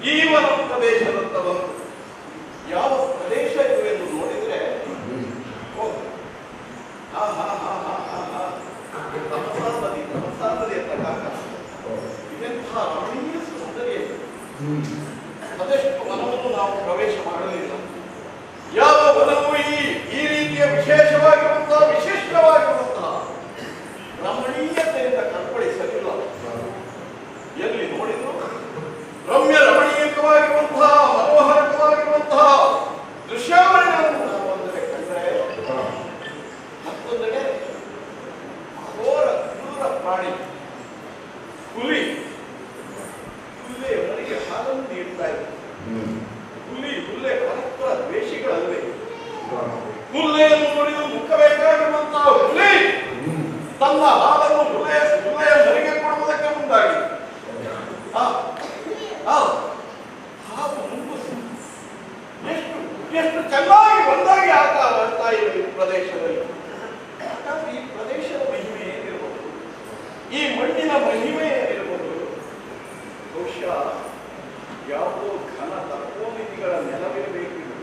ಈ ವನ ಪ್ರದೇಶದತ್ತ ಬಂತು ಯಾವ ಪ್ರದೇಶ ಇದು ಎಂದು ನೋಡಿದ್ರೆ ಓ, ಆ, ಹಾ, ಹಾ, ಹಾ, ಹಾ, ಹಾ. ತಮಸಾ ನದಿ ತಮಸಾ ನದಿ ಅಂತ ಕಾಕ ಇದೆಂಥ ರಮಣೀಯ ಸೌಂದರ್ಯ ಇದು. ಅದೆಷ್ಟು ವನವನ್ನು ನಾವು ಪ್ರವೇಶ ಮಾಡಲಿಲ್ಲ ಯಾವ ವನವು ಈ ಈ ರೀತಿಯ ವಿಶೇಷವಾಗಿರುವಂತಹ ವಿಶಿಷ್ಟವಾಗಿರುವಂತಹ ರಮಣೀಯತೆಯಿಂದ ಕಲ್ಪಡಿಸಲಿಲ್ಲ ಎಲ್ಲಿ ನೋಡಿದ್ರು ರಮ್ಯ ರಮಣೀಯಕವಾಗಿರುವಂತಹ ಮನೋಹರಕವಾಗಿರುವಂತಹ ದೃಶ್ಯಾವಳಿಗಳನ್ನು ನಾವು ಒಂದೆಡೆ ಕಂಡರೆ ಮತ್ತೊಂದೆಡೆ ಘೋರ ಕ್ರೂರ ಪ್ರಾಣಿ ಹುಲಿ ಹುಲ್ಲೆ ಅವನಿಗೆ ಹಾಲನ್ನು ನೀಡ್ತಾ ಇದೆ ಹುಲಿ ಹುಲ್ಲೆ ಪರಸ್ಪರ ದ್ವೇಷಿಗಳಲ್ವೇ ಹುಲ್ಲೆಯನ್ನು ನೋಡಿದು ಮುಖಬೇಕಾಗಿರುವಂತಹ ಹುಲಿ ತನ್ನ ಹಾಲನ್ನು ಹುಲ್ಲೆಯ ಹುಲ್ಲೆಯ ಮರಿಗೆ ಕೊಡುವುದಕ್ಕೆ ಮುಂದಾಗಿ ಆ, ಆ, ಹಾವು ಮುಂಗುಸು. ಎಷ್ಟು ಎಷ್ಟು ಚೆನ್ನಾಗಿ ಒಂದಾಗಿ ಆಟ ಆಡ್ತಾ ಇವೆ ಈ ಪ್ರದೇಶದಲ್ಲಿ ಹಾಗಾದ್ರೆ ಈ ಪ್ರದೇಶದ ಮಹಿಮೆ ಏನಿರಬಹುದು ಈ ಮಣ್ಣಿನ ಮಹಿಮೆ ಏನಿರಬಹುದು ಬಹುಶಃ ಯಾವುದೋ ಘನ ತತ್ವನಿಧಿಗಳ ನೆಲವಿರಬೇಕು ಇದು.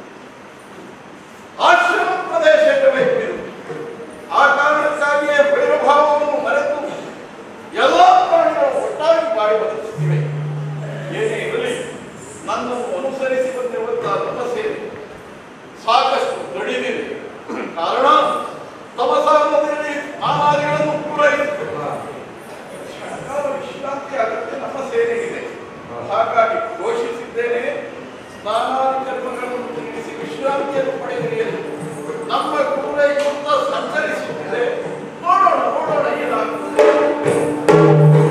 ಆಶ್ರಮ ಪ್ರದೇಶ ಇರಬೇಕು ಇದು. ಆ ಕಾರಣಕ್ಕಾಗಿಯೇ ಭೈರಭಾವವನ್ನು ಮರೆತು ಎಲ್ಲ ಪ್ರಾಣಿಗಳು ಒಟ್ಟಾಗಿ ಬಾಳಿ ಬದುಕುತ್ತಿವೆ ಏನೇ ಇರಲಿ ನನ್ನನ್ನು ಅನುಸರಿಸಿ ಬಂದಿರುವಂತಹ ನಮ್ಮ ಸೇವೆ ಸಾಕಷ್ಟು ದುಡಿದಿದೆ ಕಾರಣ ತಮಸಾನದಲ್ಲಿ ಆಹಾರಗಳನ್ನು ಪೂರೈಸಿತು ಕ್ಷಣಕಾಲ ವಿಶ್ರಾಂತಿ ಅಗತ್ಯ ನಮ್ಮ ಸೇನೆಗಿದೆ ಹಾಗಾಗಿ ಘೋಷಿಸಿದ್ದೇನೆ ಸ್ನಾನಾದಿ ಕರ್ಮಗಳನ್ನು ಮುಗಿಸಿ ವಿಶ್ರಾಂತಿಯನ್ನು ಪಡೆಯಿರಿ ಎಂದು ನಮ್ಮ ಪೂರೈಸುತ್ತ ಸಂಚರಿಸುತ್ತಿದೆ ನೋಡೋಣ ನೋಡೋಣ ಏನಾಗುತ್ತದೆ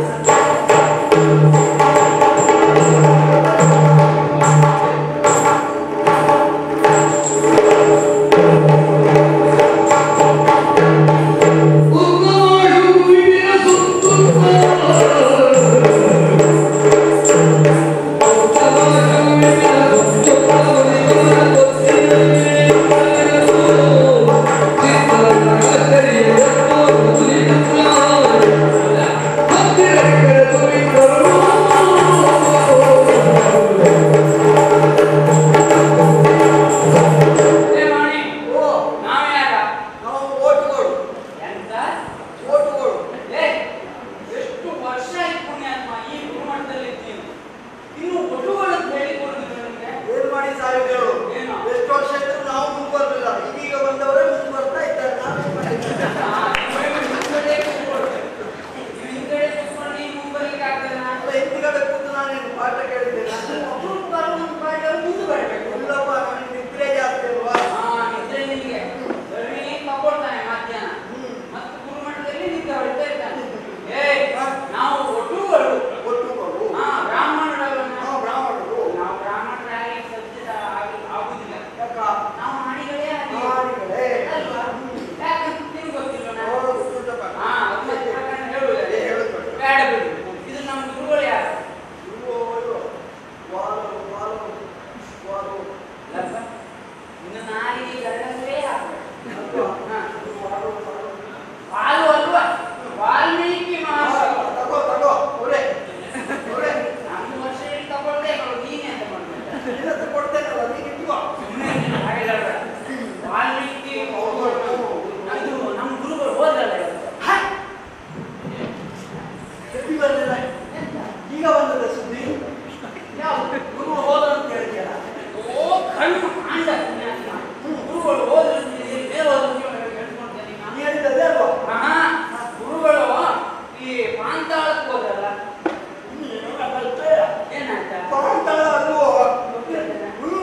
ನಾವು ಓಟುಗಳು ಓಟುಗಳು ಎಷ್ಟು ವರ್ಷ ಆಯ್ತು ಪುಣ್ಯಾತ್ಮ ಈ ಗುರುಮಠದಲ್ಲಿ ಇದ್ದೀನಿ ಇನ್ನು ಒಟ್ಟುಗಳು ಅಂತ ಹೇಳಿಕೊಡುದು ನನಗೆ ಏನ್ ಮಾಡಿ ಸಾಯುಗಳು ಏನು? ಎಷ್ಟು ವರ್ಷ ಇದ್ರು ನಾವು ಮುಂದುವರಲಿಲ್ಲ ಇದೀಗ ಬಂದವರೇ ಮುಂದುವರ್ತಾ ಇದ್ದಾರೆ ನಾವೇನ್ ಮಾಡಿದ್ವಿ ಆ, ನೀವು ಹಿಂದ್ಗಡೆ ಕೂತ್ಕೊಳ್ಬೇಕು. ನೀವು ಹಿಂದ್ಗಡೆ ಕೂತ್ಕೊಂಡು ನೀವು ಮುಂಬರ್ಲಿಕ್ಕೆ ಆಗ್ತದಾ? ಅಲ್ಲ, ಹಿಂದ್ಗಡೆ ಕೂತು ನಾನೇನು ಪಾಠ ಕೇಳಿದ್ದೇನೆ ಒಬ್ರು ಬರೋ ಒಂದು ಪಾಠ ಮುಂದೆ ಬರ್ಬೇಕು. ಇಲ್ಲಪ್ಪ ನನಗೆ ನಿದ್ರೆ ಜಾಸ್ತಿ ಅಲ್ವಾ ಆ, ನಿದ್ರೆ ನಿನಗೆ. ಸರಿ, ತಗೊಳ್ತಾನೆ ಮಧ್ಯಾಹ್ನ. ಮತ್ತು ಗುರುಮಠದಲ್ಲಿ ನಿದ್ದೆ ಹೊಡಿತಾ ಇದ್ದಾನೆ. ಏಯ್, ನಾವು ಒಟ್ಟುಗಳು ಒಟ್ಟುಗಳು ಹಾ ಬ್ರಾಹ್ಮಣರಲ್ಲ ನಾವು ನಾವು. ಬ್ರಾಹ್ಮಣರು ನಾವು ಬ್ರಾಹ್ಮಣರಾಗಿ ಸಜ್ಜಿತ ಆಗಿ- ಆಗುದಿಲ್ಲ ಯಾಕ ನಾವು ಹಾಡಿಗಳೇ ಆಗಿ ಹಾಡಿಗಳೇ. ಅಲ್ವಾ ಯಾಕಂತ ನಿಮ್ಗೆ ಗೊತ್ತಿಲ್ವ ನಾವು ಹೌದು, ಗೊತ್ತಪ್ಪ. ಹಾ ಅದನ್ನ ಪ್ರಕಾರ ಹೇಳುವುದೇ. ಏ, ಹೇಳುದು. ಬೇಡ ಬಿಡು ಇದು ನಮ್ಮ ಗುರುಗಳು ಯಾರು ಇವ್ರು ಇವ್ರು. ವಾಲು, ವಾಲು, ವಾಲು. ಲಪ್ಪ ಇನ್ನು ನಾಲಿಗೆ ಗರಡಲ್ಲೇ ಹಾಕ್ಬೇಕು ಅಲ್ವಾ? ಹಾ. ಇವ್ರು ವಾಲು, ವಾಲು. ವಾಲು ಅಲ್ವಾ ವಾಲ್ಮೀಕಿ ಹಾ, ಮಹರ್ಷಿ ತಗೋ ತಗೋ ಒಳ್ಳೆ ಒಳ್ಳೆ ನಮ್ಮ ವರ್ಷ ತಗೊಳ್ದೆ ನೀನೇ ಅಂತ ಮಾಡ್ಬೇಕು ನಿನ್ನತ್ರ ಕೊಡ್ತೇನಲ್ಲ ನೀನು ಇಟ್ಕೋ ಹಾಗೆಲ್ಲ ಬೇಡ. ವಾಲ್ಮೀಕಿ ಅದು ನಮ್ಮ ಗುರುಗಳು ಹೋದ್ರಲ್ಲ ಇವತ್ತು. ಹಾ? ಸುದ್ದಿ ಬರ್ಲಿಲ್ಲ ಈಗ ಬಂದದ ಸುದ್ದಿ ಯಾವ್ದು? ಗುರು ಹೋದ ಅಂತ ಹೇಳಿದ್ಯಲ್ಲ ಓ ಕಣ್ಣು ಕಾಂಡ ಪುಣ್ಯಾತ್ಮ. ಗುರುಗಳು ಹೋದ್ರು ಅಂತ ಹೇಳಿ ಬೇರೆ ಹೋದ್ರು ಅಂತ ಹೇಳಿ ಹೇಳ್ಕೊಂಡ್ರೆ ನೀನು. ನೀ ಹೇಳಿದ್ದದೇ ಅಲ್ವಾ ಆಹಾ, ಗುರುಗಳು ಈ ಪಾಂತಾಳಕ್ಕೆ ಹೋದ್ರಲ್ಲ ನೀನು ಬರ್ತೀಯ ಏನಾಯ್ತಾ ಪಾಂತಾಳ ಅಲ್ವೋ ಗೊತ್ತಿರ್ತೇನೆ. ಹ್ಮ್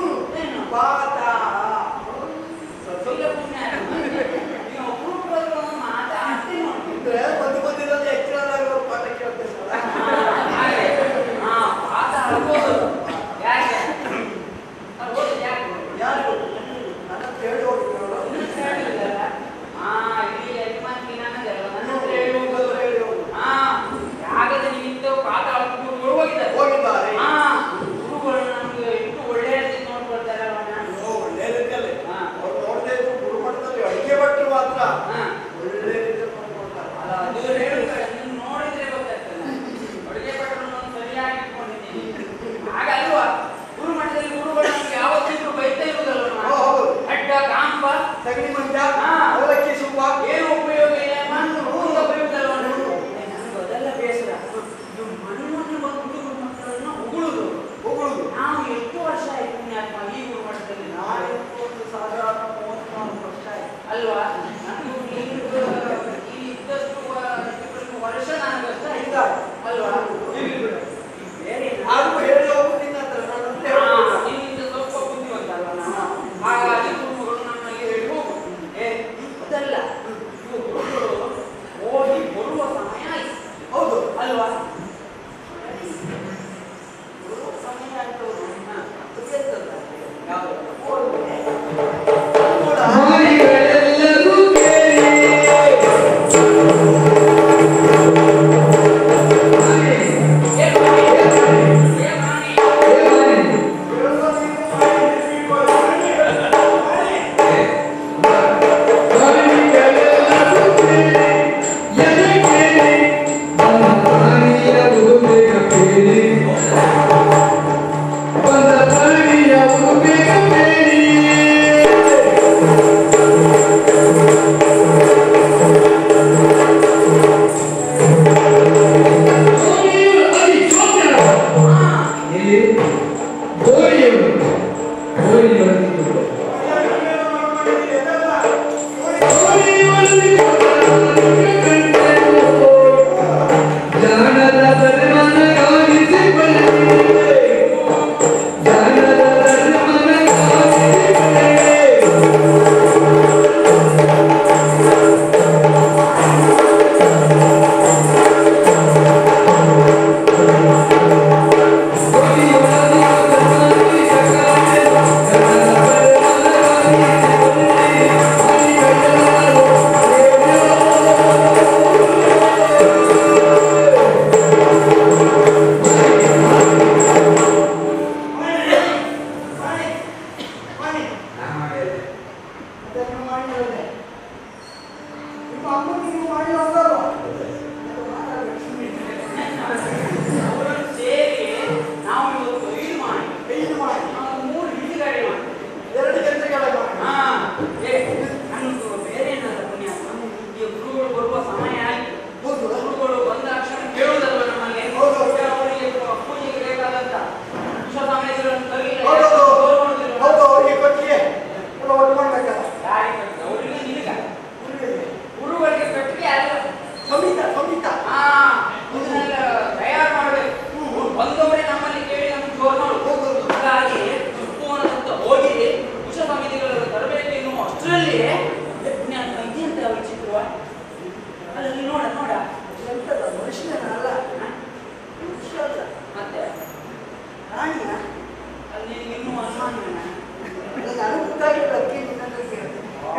ಅವರನ್ನು ಸೇರಿ ನಾವು ಇವತ್ತು ಐದು ಮಾಡಿ ನಾವು ಮೂರು ಹಿಡಿಗಾಡಿ ಮಾಡಿ ಎರಡು ಗಂಟೆಗಳ ಹಾ ಏ ನನ್ನದು ಬೇರೆ ಏನಾದ್ರು ಪುಣ್ಯ ಈ ಗುರುಗಳು ಬರುವ ಸಮಯ ಆಯ್ತು ಹೌದು ಗುರುಗಳು ಬಂದ ತಕ್ಷಣ ಕೇಳುವುದಲ್ವ ನಮ್ಮಲ್ಲಿ ಹೌದು. ಅವರಿಗೆ ಪೂಜೆಗೆ ಬೇಕಾದಂತ ವಿಶ್ವ ಸಾಮರ್ಥ್ಯಗಳನ್ನು ತರಲಿಲ್ಲ ಹೌದು ಗೌರವ ಮಾಡುವುದಿಲ್ಲ. ಹೌದು ಅವರಿಗೆ ಕೊಟ್ಟಿಗೆ ಎಲ್ಲ ಒಟ್ಟು ಮಾಡ್ಬೇಕಲ್ಲ ಯಾರಿಗೆ ಕಟ್ಟ? ಅವರಿಗೆ ನಿನಗ ಗುರುವಿಗೆ. ಗುರುಗಳಿಗೆ ಕಟ್ಟಿಗೆ ಅಲ್ಲ ಸಂಹಿತ ಸಂಹಿತ ಹಾ ಇದನ್ನೆಲ್ಲ ತಯಾರು ಮಾಡಬೇಕು ಬಂದವರೇ ನಮ್ಮಲ್ಲಿ ಕೇಳಿ ನಮ್ಗೆ ಜೋರ್ ಮಾಡು ಹಾಗಾಗಿ ಉಪ್ಪುವನ ಸುತ್ತ ಹೋಗಿ ವಿಷ ಸಮಿತಿಗಳನ್ನು ತರಬೇಕು ಎನ್ನುವ ಅಷ್ಟರಲ್ಲಿ ಪುಣ್ಯಾತ್ಮ ಇದೆಯಂತ ವಿಚಿತ್ರವ ಅಲ್ಲ ನೀನು ನೋಡ ನೋಡ ಎಂತದ ಮನುಷ್ಯನಲ್ಲ ಮನುಷ್ಯ ಅಲ್ಲ ಮತ್ತೆ ಪ್ರಾಣಿಯ ಅಲ್ಲಿ ನಿನಗೆ ಇನ್ನೂ ಅನುಮಾನವೇನ? ನನಗೆ ಗೊತ್ತಾಗಿಲ್ಲ ಅದಕ್ಕೆ ನಿನ್ನನ್ನು ಕೇಳಿದೆ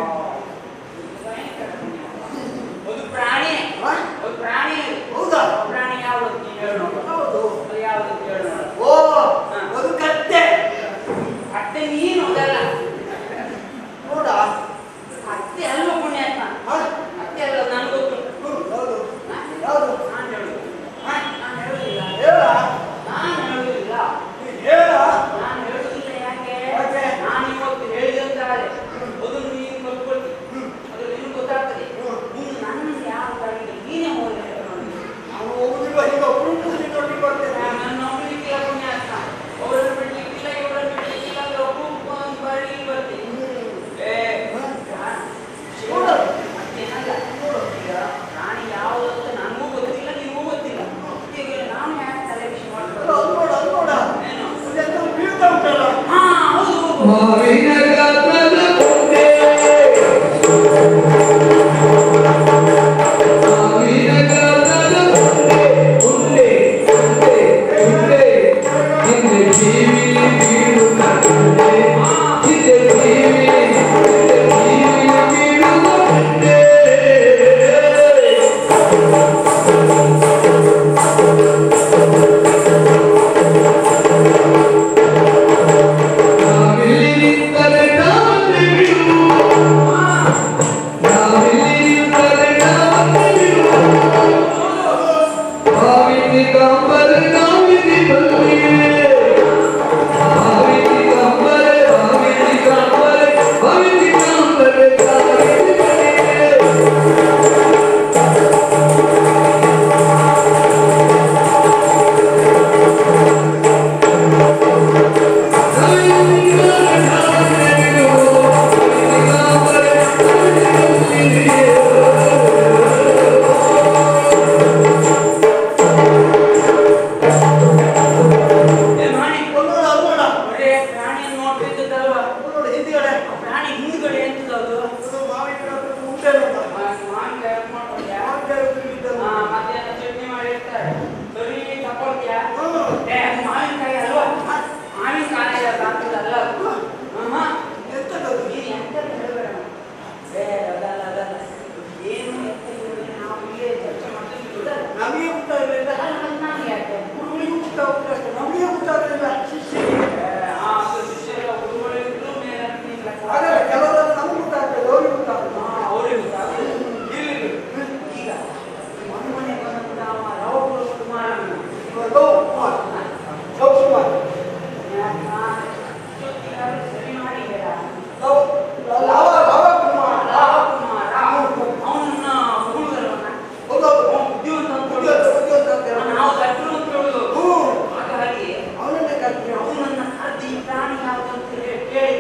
ಒಂದು ಪ್ರಾಣಿ ಹಾ? ಒಂದು ಪ್ರಾಣಿ ಹೌದಾ ಆ ಪ್ರಾಣಿ ಯಾವುದು ನೀನು ಹೇಳು ನೋಡು. ಹೌದು ಅದು ಯಾವುದು ಅಂತ ಹೇಳು ನೋಡು. ಓ ಅದು ಕತ್ತೆ ಅತ್ತೆ ನೀನು ಅದಲ್ಲ ನೋಡ ಅತ್ತೆ ಅಲ್ವ ಪುಣ್ಯಾತ್ಮ ಹಾ? ಅತ್ತೆ ಅಲ್ಲ ನನಗೆ ಗೊತ್ತು ಹ್ಮ್, ಹೌದು ಹಾ? ಯಾವುದು ನಾನು ಹೇಳುದು ಹಾ? ನಾನು ಹೇಳುದಿಲ್ಲ ಹೇಳ ನಾನು ಹೇಳುದಿಲ್ಲ ಹೇಳ ನಾನು ಹೇಳುದಿಲ್ಲ ಯಾಕೆ ಯಾಕೆ? ನಾನು ಇವತ್ತು ಹೇಳಿದಂತಾದ್ರೆ ಅದನ್ನು ನೀನು ಕಲ್ತ್ಕೊಳ್ತಿ ಅದು ನಿನಗೆ ಗೊತ್ತಾಗ್ತದೆ ನೀನು ನನ್ನನ್ನು ಯಾವ ದಾರಿಗೆ ನೀನೇ ಹೋದ್ರೆ ನಾನು ಹೋಗುದಿಲ್ಲ ಈಗ ಕುರುಕುಸಿ ನೋಡಿ ಬರ್ತೇನೆ ನನ್ನ ನಂಬಲಿಕ್ಕಿಲ್ಲ ಪುಣ್ಯಾತ್ಮ ಅವರನ್ನು ಬಿಡ್ಲಿಕ್ಕಿಲ್ಲ ಇವರನ್ನು ಬಿಡ್ಲಿಕ್ಕಿಲ್ಲ ಅಂದ್ರೆ ಒಬ್ಬ ಒಂದು ಬರಲಿ ಬರ್ತೀನಿ ಏ ನೋಡು. ಮತ್ತೇನಲ್ಲ ಈಗ ಪ್ರಾಣಿ ಯಾವುದು ಅಂತ ನನಗೂ ಗೊತ್ತಿಲ್ಲ ನಿನಗೂ ಗೊತ್ತಿಲ್ಲ ಈಗ ನಾನು ಯಾಕೆ ತಲೆ ಬಿಸಿ ಅದು ಮಾಡ್ಕೊಳ್ಳೋದು ನೋಡ ಅದು ನೋಡ ಏನು ಅದೆಂತ ಬೀಳ್ತಾ ಉಂಟಲ್ಲ ಹಾ ಹೌದು ಹೌದು. ಏ ಮಾಡಿ ಅದು ನೋಡ ಅದು ನೋಡ ಒಳ್ಳೆ ಪ್ರಾಣಿಯನ್ನು ನೋಡ್ಬೇಕಲ್ವಾ ಅದು ನೋಡು ಹಿಂದಿಗಡೆ ಪ್ರಾಣಿ ಹಿಂದ್ಗಡೆ ಎಂತದ್ದು ಅದು ಅದು ಮಾವಿನ ಗಿಡ ಹತ್ರ ಉಂಟೆ ನೋಡ ಮಾವಿನಕಾಯಿ ಕಟ್ ಮಾಡ್ಕೊಂಡ್ಯಾ? ಮಾವಿನ ಗಿಡ ಹತ್ರ ಬಿದ್ದದ್ದು. ಹಾ, ಮಧ್ಯಾಹ್ನ ಚಟ್ನಿ ಮಾಡಿರ್ತಾರೆ ಸರಿ ತಕೊಳ್ತೀಯಾ ಹ್ಮ್. ಏ ಅದು ಮಾವಿನಕಾಯಿ ಅಲ್ವಾ ಮಾವಿನಕಾಯಿ ಹಾಕುದಲ್ಲ ಹಾ ಎಂತದದು? ನೀನು ಎಂತ ಹೇಳ್ಬೇಡ ಏ ಅದಲ್ಲ ಅದಲ್ಲ ಏನು ಎಂತ ಹೇಳಿದ್ರೆ ನಾವು ಇಲ್ಲೇ ಚರ್ಚೆ ಮಾಡ್ತಿದ್ವಿ ಗೊತ್ತಲ್ಲ? ನಮಗೆ ಗೊತ್ತಾಗಲಿಲ್ಲ ಅಲ್ಲ, ಮತ್ತೆ ನಾನು ಯಾಕೆ ಹುಡುಗನಿಗೂ ಗೊತ್ತಾಗುತ್ತಿಲ್ಲ ಅಷ್ಟೇ ನಮಗೆ ಗೊತ್ತಾಗಲಿಲ್ಲ ಏ, ಆ ಅದು ಶಿಷ್ಯರೆಲ್ಲ ಹುಡುಗರಿದ್ರು ಮೇಲೆ ನಿಲ್ಲ. ಹಾಗಾದ್ರೆ ಕೆಲವರೆಲ್ಲ ನಮ್ಗೆ ಗೊತ್ತಾಗ್ತದೆ ಅವ್ರಿಗೆ ಗೊತ್ತಾಗ್ತದೆ ಹಾ, ಅವ್ರಿಗೆ ಗೊತ್ತಾಗ್ತದೆ. ಇರ್ಲಿ ಬಿಡು. ಈಗ ಮೊನ್ನೆ ಮೊನ್ನೆ ಬಂದಂತ ಅವ ರಾವ್ ಕುಮಾರಣ್ಣ. ಲವ್ ಕುಮಾರ್ ಲವ್ ಕುಮಾರ್ ಯಾಕ? ಜೊತೆಗಾರರು ಸರಿ ಮಾಡಿ ಬೇಡ. ಲವ್ ಲವ ಲವ ಕುಮಾರ್ ರಾವ್ ಕುಮಾರ. ಅವನನ್ನ ಹೊಗಳುದಲ್ವನ? ಹೌದೌದು ಅವನು ಬುದ್ಧಿವಂತ ಅಂತ ಉದ್ಯೋಗ ಹೇಳುದು. ಉದ್ಯೋಗ ಅಂತ ಹೇಳೋದು. ನಾವು ದಡ್ರು ಅಂತ ಹೇಳುದು. ಹ್ಞೂ ಹಾಗಾಗಿ ಅವನನ್ನೇ ಕರ್ತೀನಿ ಅವನನ್ನ ಕರ್ದು ಈ ಪ್ರಾಣಿ ಯಾವುದು ಅಂತ ಹೇಳಿ ಕೇಳಿದ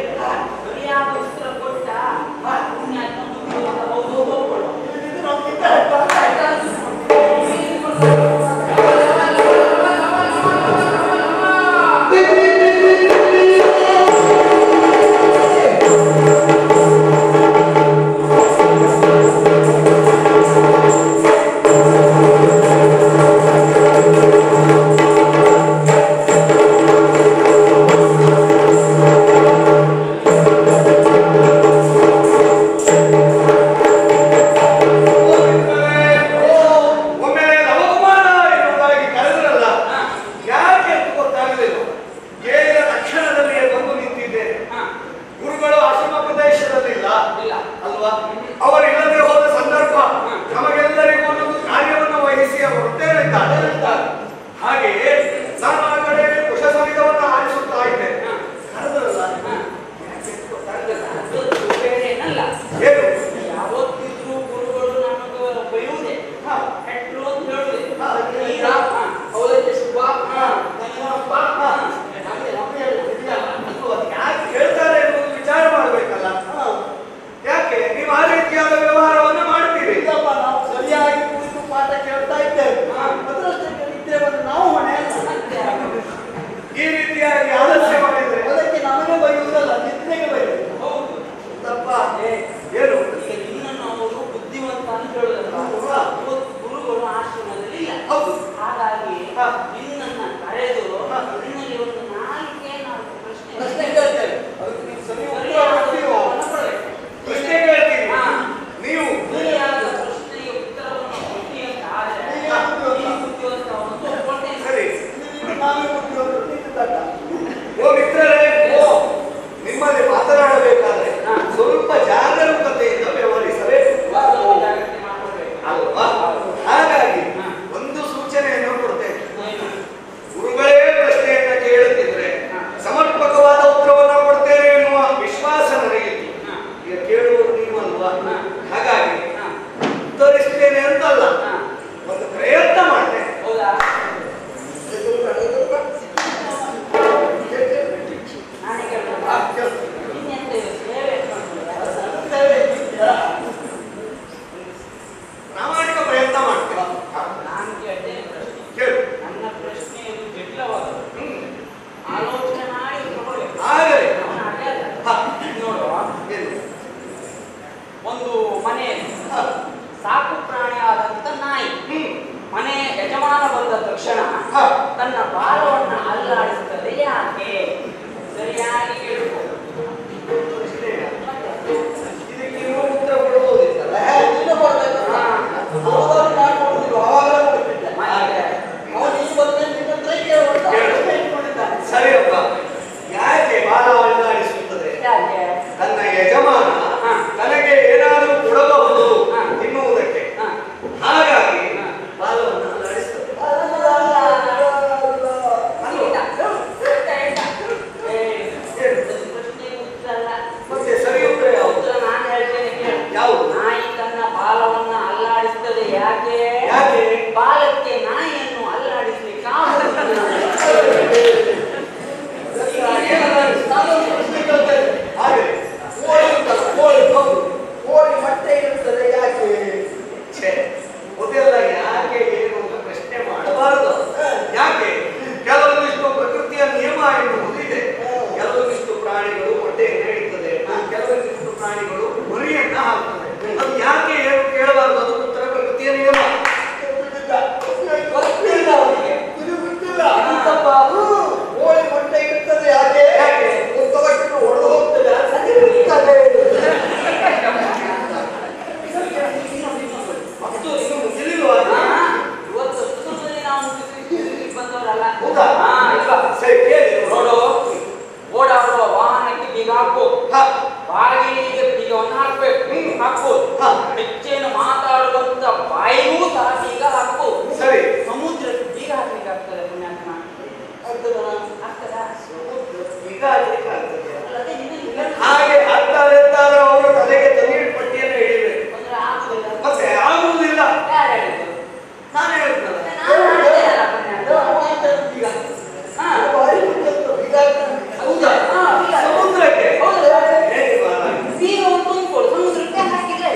ಈಗ ಆಗ್ಲಿಕ್ಕಾಗ್ತದೆ ಅಲ್ಲದೆ ಇದು ಇವೆಲ್ಲ ಹಾಗೆ ಆಗ್ತಾರೆ ಅಂತಾದ್ರೆ ಅವರು ತಲೆಗೆ ತಣ್ಣೀರು ಪಟ್ಟಿಯನ್ನು ಹಿಡಿಬೇಕು ಅಂದ್ರೆ ಆಗುದಿಲ್ಲ. ಮತ್ತೆ ಆಗುವುದಿಲ್ಲ ಯಾರು ಹೇಳಿದ್ದು? ನಾನು ಹೇಳ್ತೇನೆ ನಾನು ಹೇಳ್ತೇನಲ್ಲ ಮೊನ್ನೆ ಅದು. ಈಗ ಹಾ. ಬಾರಿ ಉಂಟು, ಈಗ ಹೌದಾ? ಹಾ, ಈಗ. ಸಮುದ್ರಕ್ಕೆ ಹೌದಾ? ಹೇಗೆ ಮಾರಾಯ? ಈಗ ಒಂದು ತುಂಬಿಕೊಡು, ಸಮುದ್ರಕ್ಕೆ ಹಾಕಿದ್ರೆ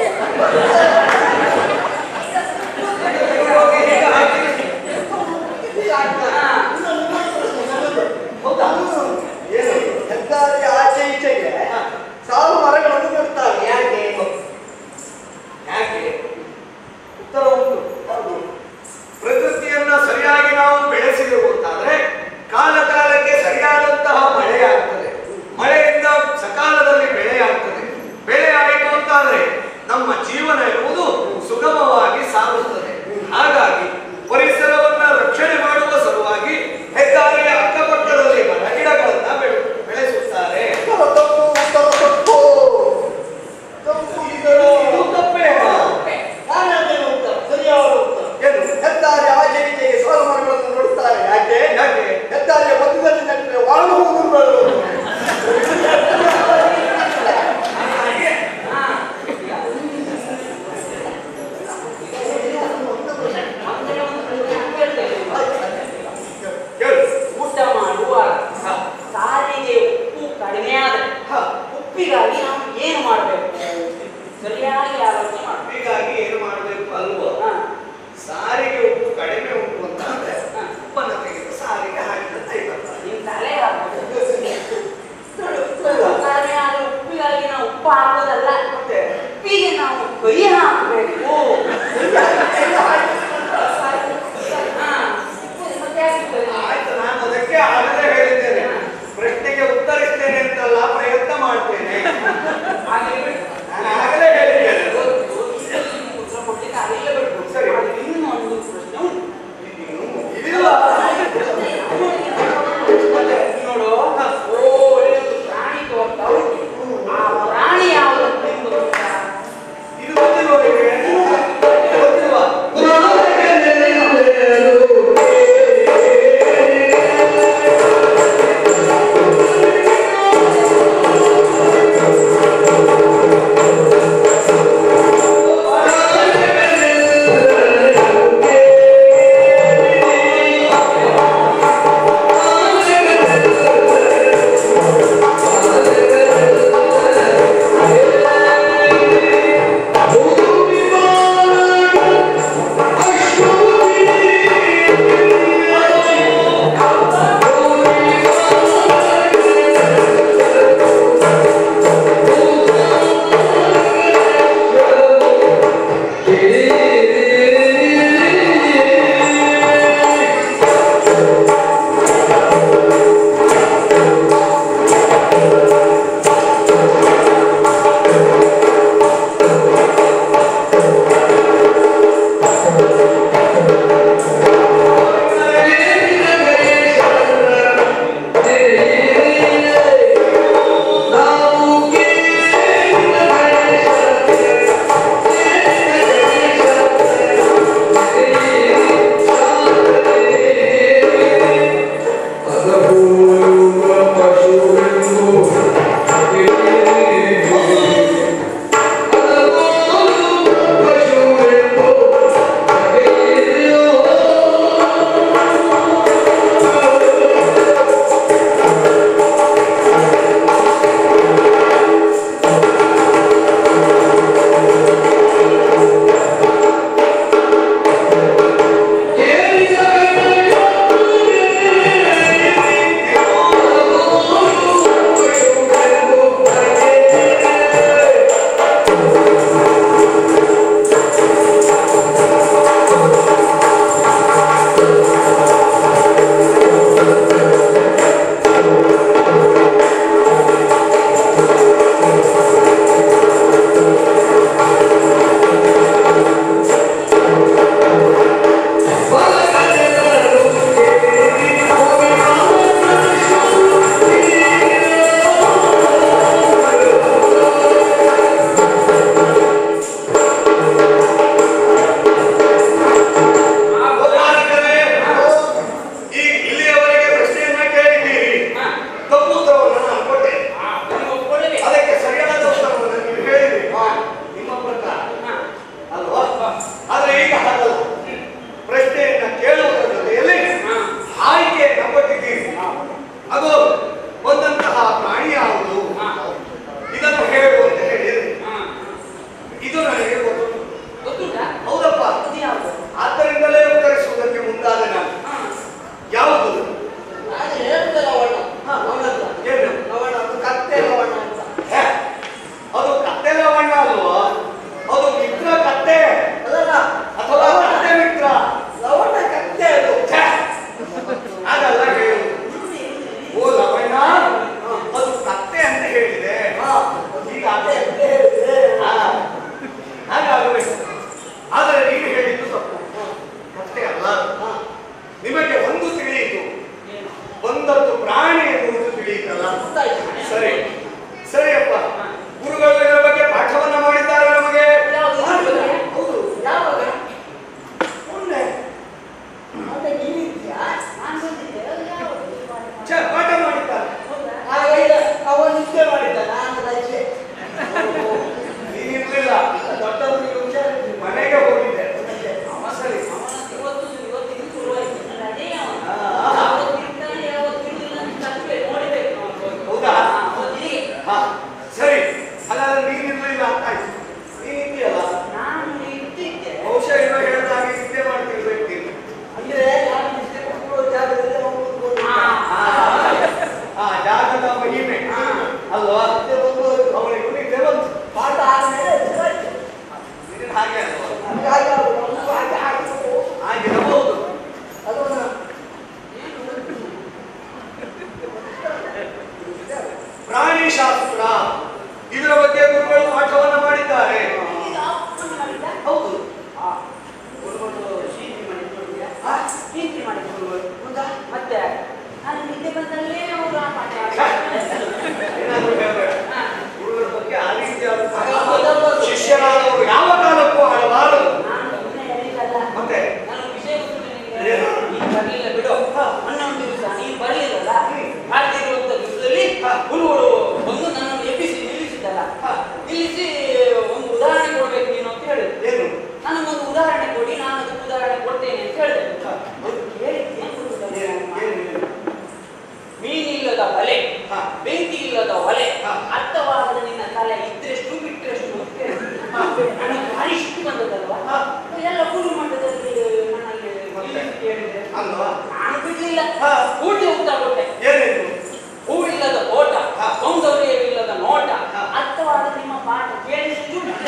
ಹೋಗಿ ಈಗ ಹಾಕಿ. ಹಾ. ಹೌದಾ ಏನು ಹೆದ್ದಾರಿ ಆಚೆ ಈಚೆಗೆ ಸಾಲು ಮರಗಳನ್ನು ನೆಡ್ತಾರೆ ಯಾಕೆ ಯಾಕೆ ಉತ್ತರ ಉಂಟು ಹೌದು. ಪ್ರಕೃತಿಯನ್ನ ಸರಿಯಾಗಿ ನಾವು ಬೆಳೆಸಿದೆವು ಅಂತಾದ್ರೆ ಕಾಲ ಕಾಲಕ್ಕೆ ಸರಿಯಾದಂತಹ ಮಳೆಯಾಗ್ತದೆ ಮಳೆಯಿಂದ ಸಕಾಲದಲ್ಲಿ ಬೆಳೆಯಾಗ್ತದೆ ಬೆಳೆ ಆಯಿತು ಅಂತಾದ್ರೆ ನಮ್ಮ ಜೀವನ ಎನ್ನುವುದು ಸುಗಮವಾಗಿ ಸಾಗುತ್ತದೆ ಹಾಗಾಗಿ ಪರಿಸರವನ್ನ ರಕ್ಷಣೆ ಮಾಡುವ ಸಲುವಾಗಿ ಹೆದ್ದಾರಿಯ ಅಕ್ಕಪಕ್ಕದಲ್ಲಿ ಮರ ಗಿಡಗಳನ್ನ ಬೆಳೆ- ಬೆಳೆಸುತ್ತಾರೆ ಗೊತ್ತಾಯ್ತು ಸರಿ ಸರಿಯಪ್ಪ ಗುರುಗಳು ಇದರ ಬಗ್ಗೆ ಪಾಠವನ್ನ ಮಾಡಿದ್ದಾರೆ ನಮಗೆ ಯಾವುದು ಹೌದು ಯಾವಾಗ ಮೊನ್ನೆ ಮೊನ್ನೆ ನೀನಿದ್ಯಾ ನಾನು ಬಂದಿದ್ದೆ ಅದು ಯಾವುದು? ಛೆ, ಪಾಠ ಮಾಡಿದ್ದಾರೆ ಆಗ ಈಗ ಅವನು ನಿದ್ದೆ ಮಾಡಿದ್ದ ನಾನು ರಜೆ ನೀನಿರ್ಲಿಲ್ಲ ದೊಡ್ಡವನಿಗೆ ಹುಷಾರಿರ್ಲಿಲ್ಲ. ಮನೆಗೆ ಹೋಗಿದ್ದೆ ಅವ ಸರಿ ಅವನದ್ದು ಇವತ್ತು ಇವತ್ತಿಗೆ ಶುರುವಾಯ್ತು. ಅದೇ ಅವನು. ಆ. ಯಾವತ್ತು ಇರ್ತಾನೆ, ಯಾವತ್ತು ಇರ್ಲಿಲ್ಲ ಅಂತ ತಪ್ಪಲೆ ನೋಡ್ಬೇಕು ಅವನು ಹೋಗಿ. ಹೌದಾ? ಹಾ, ಅವತ್ತು ಹೀಗೆ. ಹಾ ಸರಿ ಹಾಗಾದ್ರೆ ನೀನಿರ್ಲಿಲ್ಲ ಅಂತ ಆಯ್ತು ನೀನಿದ್ಯಲ್ಲ ನಾನು ಇರ್ತಿದ್ದೆ ಬಹುಶಃ ಇವ ಹೇಳಿದ ಹಾಗೆ ನಿದ್ದೆ ಮಾಡ್ತಿರ್ಬೇಕು ನೀನು ಅಂದ್ರೆ ನಾನು ನಿದ್ದೆ ಕೂತ್ಕೊಳ್ಳೋ ಜಾಗದಲ್ಲಿ ಅವನು ಕೂತ್ಕೊಂಡು ಹಾ, ಆ ಜಾಗದ ಮಹಿಮೆ ಅಲ್ವಾ ನಿದ್ದೆ ಬಂದು ಅವನಿಗೆ ನಿದ್ದೆ ಬಂತು ಪಾಠ ಆದ್ಮೇಲೆ ಎಚ್ಚರಾಯ್ತು. ನೀನು ಹಾಗೆ ಅಲ್ವಾ ನಮ್ಗೆ ಹಾಗೆ ಆಗುದು, ನಮ್ಗೂ ಹಾಗೆ ಆಗ್ಬೇಕು. ಆಗಿರಬಹುದು ಅದನ್ನ ಪ್ರಾಣಿ ಶಾಸ್ತ್ರ ಇದರ ಬಗ್ಗೆ ಗುರುಗಳು ಪಾಠವನ್ನ ಮಾಡಿದ್ದಾರೆ ಈಗ ಅವನು ಮಾಡಿದ್ದ? ಹೌದು ಆ, ಗುರುಗಳು ಶೀತಿ ಮಾಡಿದ್ದು ನೋಡಿದ್ಯಾ? ಆ, ಶೀತಿ ಮಾಡಿದ್ದು ಗುರುಗಳು. ಹೌದಾ? ಮತ್ತೆ ನಾನು ನಿದ್ದೆ ಬಂದಲ್ಲೇ ಅವರು ಆ ಪಾಠ ಏನಾದ್ರು ಹೇಳ್ಬೇಡ ಹಾ. ಗುರುಗಳ ಬಗ್ಗೆ ಆ ರೀತಿಯಾದ ಅದಲ್ಲ. ಶಿಷ್ಯರಾದವರು ಯಾವ ಕಾಲಕ್ಕೂ ಆಡಬಾರದು ನಾನು ಸುಮ್ಮನೆ ಹೇಳಿದ್ದಲ್ಲ. ಮತ್ತೆ ನಾನು ವಿಷಯ ಗೊತ್ತು ನಿನಗೆ. ಏನು? ನೀನು ಬರ್ಲಿಲ್ಲ ಬಿಡು ಮೊನ್ನೆ ಒಂದು ದಿವಸ ನೀನು ಬರ್ಲಿಲ್ಲಲ್ಲ ಹಾಗಿರುವಂತ ದಿವಸದಲ್ಲಿ ಗುರುಗಳು ಬಂದು ನನ್ನನ್ನು ಎಬ್ಬಿಸಿ ನಿಲ್ಲಿಸಿದ್ದಲ್ಲ ನಿಲ್ಲಿಸಿ ಒಂದು ಉದಾಹರಣೆ ಕೊಡ್ಬೇಕು ನೀನು ಅಂತ ಹೇಳಿದ್ರು ಏನು ನನಗೊಂದು ಉದಾಹರಣೆ ಕೊಡಿ ನಾನು ಅದಕ್ಕೆ ಉದಾಹರಣೆ ಕೊಡ್ತೇನೆ ಅಂತ ಹೇಳಿದೆ ಅವ್ರು ಕೇಳಿದ್ದು ಏನು ಗೊತ್ತುಂಟಾ ಏನು? ನಿನಗೆ? ಏನು? ಮೀನಿಲ್ಲದ ಬಲೆ ಹಾ. ಬೆಂಕಿ ಇಲ್ಲದ ಒಲೆ ಹಾ. ಅರ್ಥವಾಗದ ನಿನ್ನ ತಲೆ ಇದ್ರೆಷ್ಟು ಬಿಟ್ಟರೆಷ್ಟು ಅಂತ ಹೇಳಿದ್ರು. ನನಗೆ ಭಾರಿ ಶಿಸ್ತು ಬಂದದಲ್ವಾ ಹಾ. ಎಲ್ಲ ಗುರು ಮಟ್ಟದಲ್ಲಿ ನನ್ನಲ್ಲಿ ಮತ್ತೆ? ಕೇಳಿದೆ ಅಲ್ವಾ ನಾನು ಬಿಡ್ಲಿಲ್ಲ ಹಾ. ಕೂಡಲೇ ಉತ್ತರ ಕೊಟ್ಟೆ ಏನೇನು ಹೂವಿಲ್ಲದ ತೋಟ ಹಾ. ಸೌಂದರ್ಯವಿಲ್ಲದ ನೋಟ ಹಾ. ಅರ್ಥವಾದ ನಿಮ್ಮ ಪಾಠ ಕೇಳಿಷ್ಟು ಬಿಟ್ಟೆ.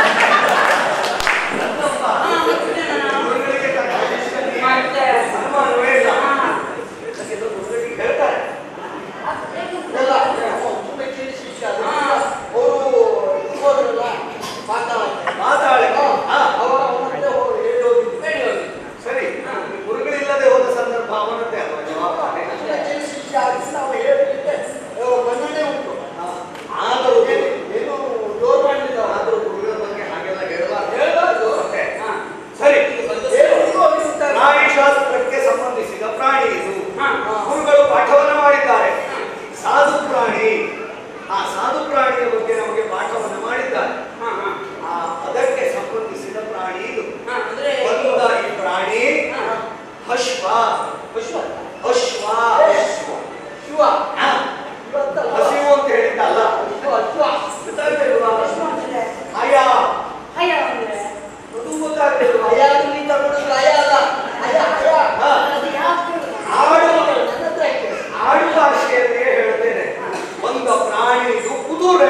ಹಾ, ಮತ್ತೆ ನಾನು- ಗುರುಗಳಿಗೆ ತಕ್ಕ ಶಿಷ್ಯ ನೀನು. ಮತ್ತೆ? ಅನುಮಾನವೇ ಇಲ್ಲ ಹಾ. ಅದಕ್ಕೆಲ್ಲ ಗುರುಗಳಿಗೆ ಹೇಳ್ತಾರೆ ಎಲ್ಲ ಸುಮ್ಮನೆ ಕೇಳಿ ಶಿಷ್ಯ ಅದು. ಅವರು ಇರ್ಬೋದಲ್ಲ, ಮಾತಾಡ್ತಾರೆ. ಮಾತಾಡಿ ಹಾ, ಹಾ. ಅವರ ಅವನದ್ದೇ ಹೋಗಿ ಹೇಳಿ ಹೋಗಿದ್ದು. ಹೇಳಿ ಹೋಗಿ. ಸರಿ ಗುರುಗಳಿಲ್ಲದೆ ಹೋದ ಸಂದರ್ಭ ಅವನದ್ದೇ ಅಲ್ವಾ ಜವಾಬ್ದಾರಿ ಸುಮ್ಮನೆ ಕೇಳಿ ಶಿಷ್ಯ ಆಗಿದ್ದು ನಾವು ಹೇಳಲಿಕ್ಕೆ ಬಂದನೇ ಉಂಟು ಹಾ. ಆದರೂ ಏನು ಏನು ಜೋರು ಮಾಡಲಿಲ್ಲ ಆದರೂ ಗುರುಗಳ ಬಗ್ಗೆ ಹಾಗೆಲ್ಲ ಹೇಳಬಾರ್ದು ಹೇಳಬಾರ್ದು. ಮತ್ತೆ? ಹಾ. ಸರಿ ಹೇಳುವುದು ಅವ್ರಿಗೆ ಪ್ರಾಣಿ ಶಾಸ್ತ್ರಕ್ಕೆ ಸಂಬಂಧಿಸಿದ ಪ್ರಾಣಿ ಇದು ಹಾ. ಗುರುಗಳು ಪಾಠವನ್ನ ಮಾಡಿದ್ದಾರೆ ಸಾಧು ಪ್ರಾಣಿ ಆ ಸಾಧು ಪ್ರಾಣಿಯ ಬಗ್ಗೆ ನಮಗೆ ಪಾಠವನ್ನ ಮಾಡಿದ್ದಾರೆ ಹಾ, ಹಾ. ಆ ಅದಕ್ಕೆ ಸಂಬಂಧಿಸಿದ ಪ್ರಾಣಿ ಇದು ಹಾ, ಅಂದ್ರೆ ಬಂದ ಈ ಪ್ರಾಣಿ ಹಾ. ಅಶ್ವ ಪಶು ಅಲ್ಲ. ಅಶ್ವ ಶಿವ ಹಾ. ಇವತ್ತಲ್ಲ ಹಸಿವು ಅಂತ ಹೇಳಿದ್ದಲ್ಲ ಶಿವ ಶಿವ ಗೊತ್ತಾಗ್ತಿಲ್ವಾ? ಪಶು ಅಂದ್ರೆ ಹಯ ಹಯ ಅಂದ್ರೆ ಅದು ಗೊತ್ತಾಗ್ತಿಲ್ವಾ? ಅಯ್ಯ ಅದು ನೀ ತಗೊಂಡಿದ್ದು ಅಯ್ಯ ಅಲ್ಲ ಅಯ್ಯ ಅಯ್ಯ ಹಾ. ಅದು ಯಾಕೆ ಆಡು ನನ್ನ ಹತ್ರ ಕೇಳು. ಆಡು ಭಾಷೆಯಲ್ಲಿಯೇ ಹೇಳ್ತೇನೆ ಒಂದು ಪ್ರಾಣಿ ಇದು ಕುದುರೆ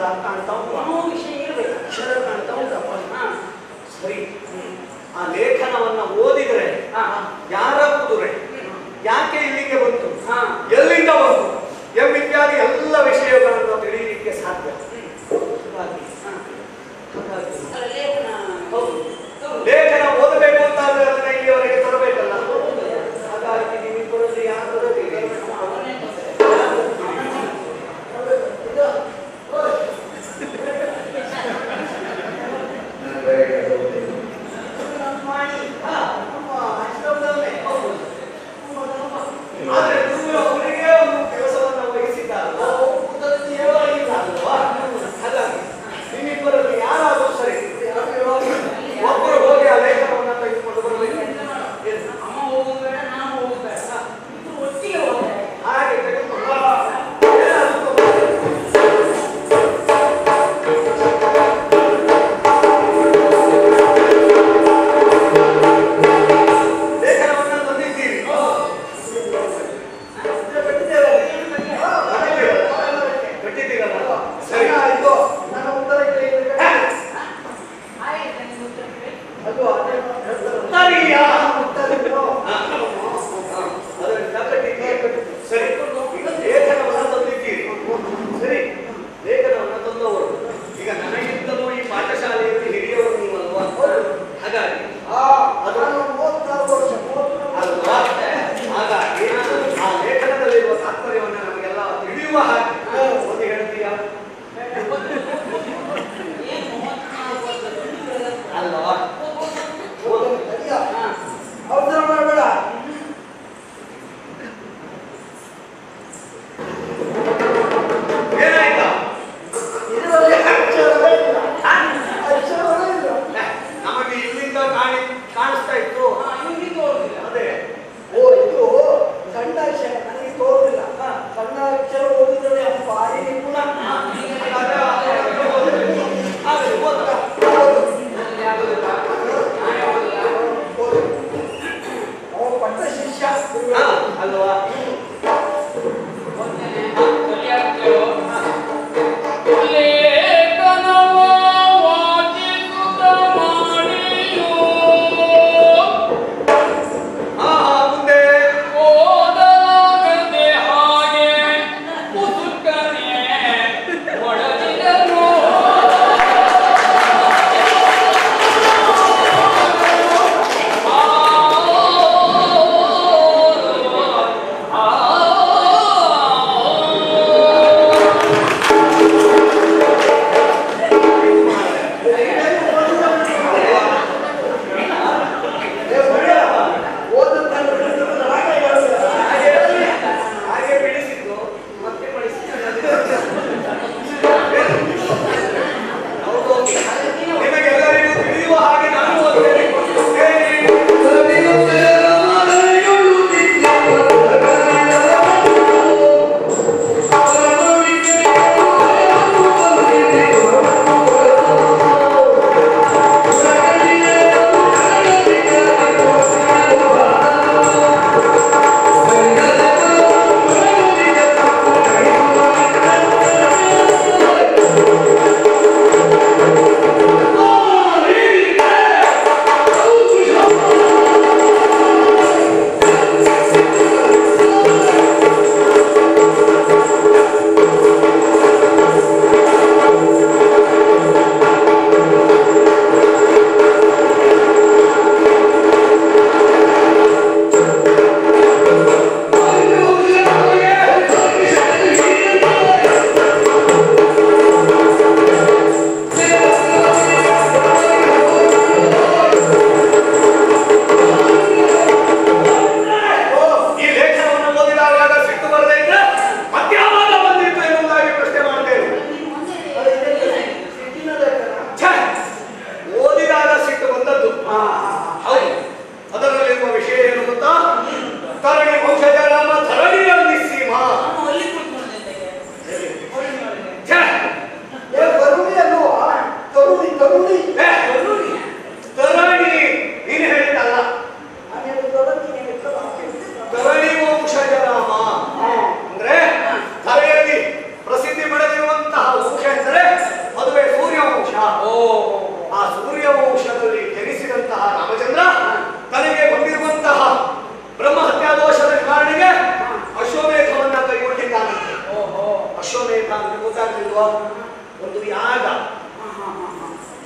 ಕಾಣ್ತಾ ಕಾಣ್ತಾ ಉಂಟು ಏನೋ ವಿಷಯ ಇರ್ಬೇಕು ಅಕ್ಷರ ಕಾಣ್ತಾ ಉಂಟಪ್ಪ ಹಾ ಸರಿ ಆ ಲೇಖನವನ್ನ ಓದಿದ್ರೆ ಹಾ. ಯಾರ ಕುದುರೆ ಯಾಕೆ ಇಲ್ಲಿಗೆ ಬಂತು ಹಾ ಎಲ್ಲಿಂದ ಬಂತು ಎಂಬಿತ್ಯಾದಿ ಎಲ್ಲ ವಿಷಯಗಳನ್ನು ತಿಳಿಯಲಿಕ್ಕೆ ಸಾಧ್ಯ ಹಾಗಾಗಿ ಹಾ ಹಾಗಾಗಿ ಅಲ್ಲ ಲೇಖನ ಹೌದು ಹೌದು ಲೇಖನ ಓದಬೇಕು ಅಂತ ಆದ್ರೆ ಅದನ್ನ ಇಲ್ಲಿಯವರೆಗೆ ತರಬೇಕಲ್ಲ ಹಾಗಾಗಿ ನಿಮ್ಮಿಬ್ಬರಲ್ಲಿ ಯಾರು ತರಬೇಕು ಅವನೇ ಬಂದೆ. ಹಾ, ನಮ್ಮ ಆಶ್ರಮದವನೇ.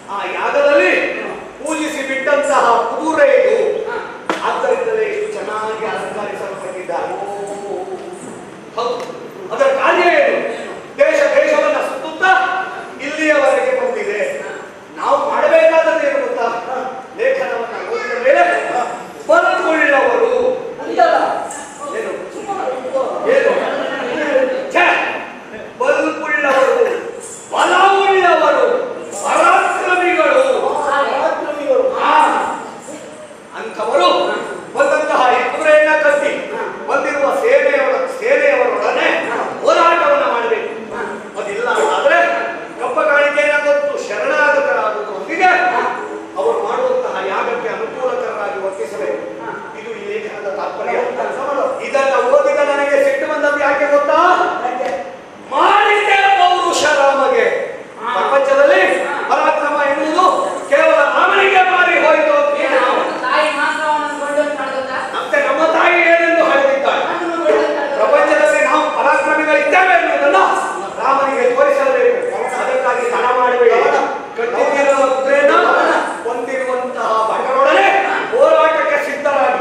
ಆ ಯಾಗದಲ್ಲಿ ಪೂಜಿಸಿ ಬಿಟ್ಟಂತಹ ಕುದುರೆ ಇದು ಆದ್ದರಿಂದಲೇ ಇದು ಚೆನ್ನಾಗಿ ಅಲಂಕರಿಸಲ್ಪಟ್ಟಿದ್ದಾರೆ ಹೌದು ಅದರ ಕಾರ್ಯ ಏನು ದೇಶ ದೇಶವನ್ನ ಸುತ್ತುತ್ತಾ ಇಲ್ಲಿಯವರೆಗೆ ಬಂದಿದೆ ನಾವು ಮಾಡಬೇಕಾದದ್ದು ಏನು ಗೊತ್ತಾ ಲೇಖನವನ್ನ ಓದಿದ ಮೇಲೆ ಬಲವುಳ್ಳವರು ಏನು ಏನು ಛೆ! ಬಲವುಳ್ಳವರು ಬಲವುಳ್ಳವರು ಪರಾಕ್ರಮಿಗಳು ಆ, ಅಂಥವರು ಬಂದಂತಹ ಈ ಕುದುರೆಯನ್ನ ಕಟ್ಟಿ ಬಂದಿರುವ ಸೇನೆಯವರ ಸೇನೆಯವರೊಡನೆ ಹೋರಾಟವನ್ನು ಮಾಡಬೇಕು ಅದಿಲ್ಲ ಆದ್ರೆ ಕಪ್ಪ ಕಾಣಿಕೆಯನ್ನ ಗೊತ್ತು ಶರಣಾಗತರಾಗುವುದರೊಂದಿಗೆ ಅವರು ಮಾಡುವಂತಹ ಯಾಗಕ್ಕೆ ಅನುಕೂಲಕರವಾಗಿ ವರ್ತಿಸಬೇಕು ಇದು ಈ ಲೇಖನದ ತಾತ್ಪರ್ಯ ಇದನ್ನ ಓದಿದ ನನಗೆ ಸಿಟ್ಟು ಬಂದದ್ದು ಯಾಕೆ ಗೊತ್ತಾ ಮಾಡಿದ್ದೆ ಪೌರುಷ ರಾಮಗೆ ಪ್ರಪಂಚದಲ್ಲಿ ಪರಾಕ್ರಮ ಎನ್ನುವುದು ಕೇವಲ ರಾಮನಿಗೆ ಮಾರಿ ಹೋಯಿತು ಅಂತ ಹೇಳಿ ತಾಯಿ ಮಾತ್ರ ಅವನನ್ನು ಕೊಂಡೊಯ್ದು ಮಾಡಿದ ಮತ್ತೆ ನಮ್ಮ ತಾಯಿ ಏನೆಂದು ಹೇಳಿದ್ದಾಳೆ ಪ್ರಪಂಚದಲ್ಲಿ ನಾವು ಪರಾಕ್ರಮಿಗಳಿದ್ದೇವೆ ಎನ್ನುವುದನ್ನ ರಾಮನಿಗೆ ತೋರಿಸಬೇಕು ಅದಕ್ಕಾಗಿ ತಡ ಮಾಡಬೇಡಿ ಕಟ್ಟಿರುವ ಕುದುರೆಯನ್ನ ಹೊಂದಿರುವಂತಹ ಭಟರೊಡನೆ ಹೋರಾಟಕ್ಕೆ ಸಿದ್ಧರಾಗಿ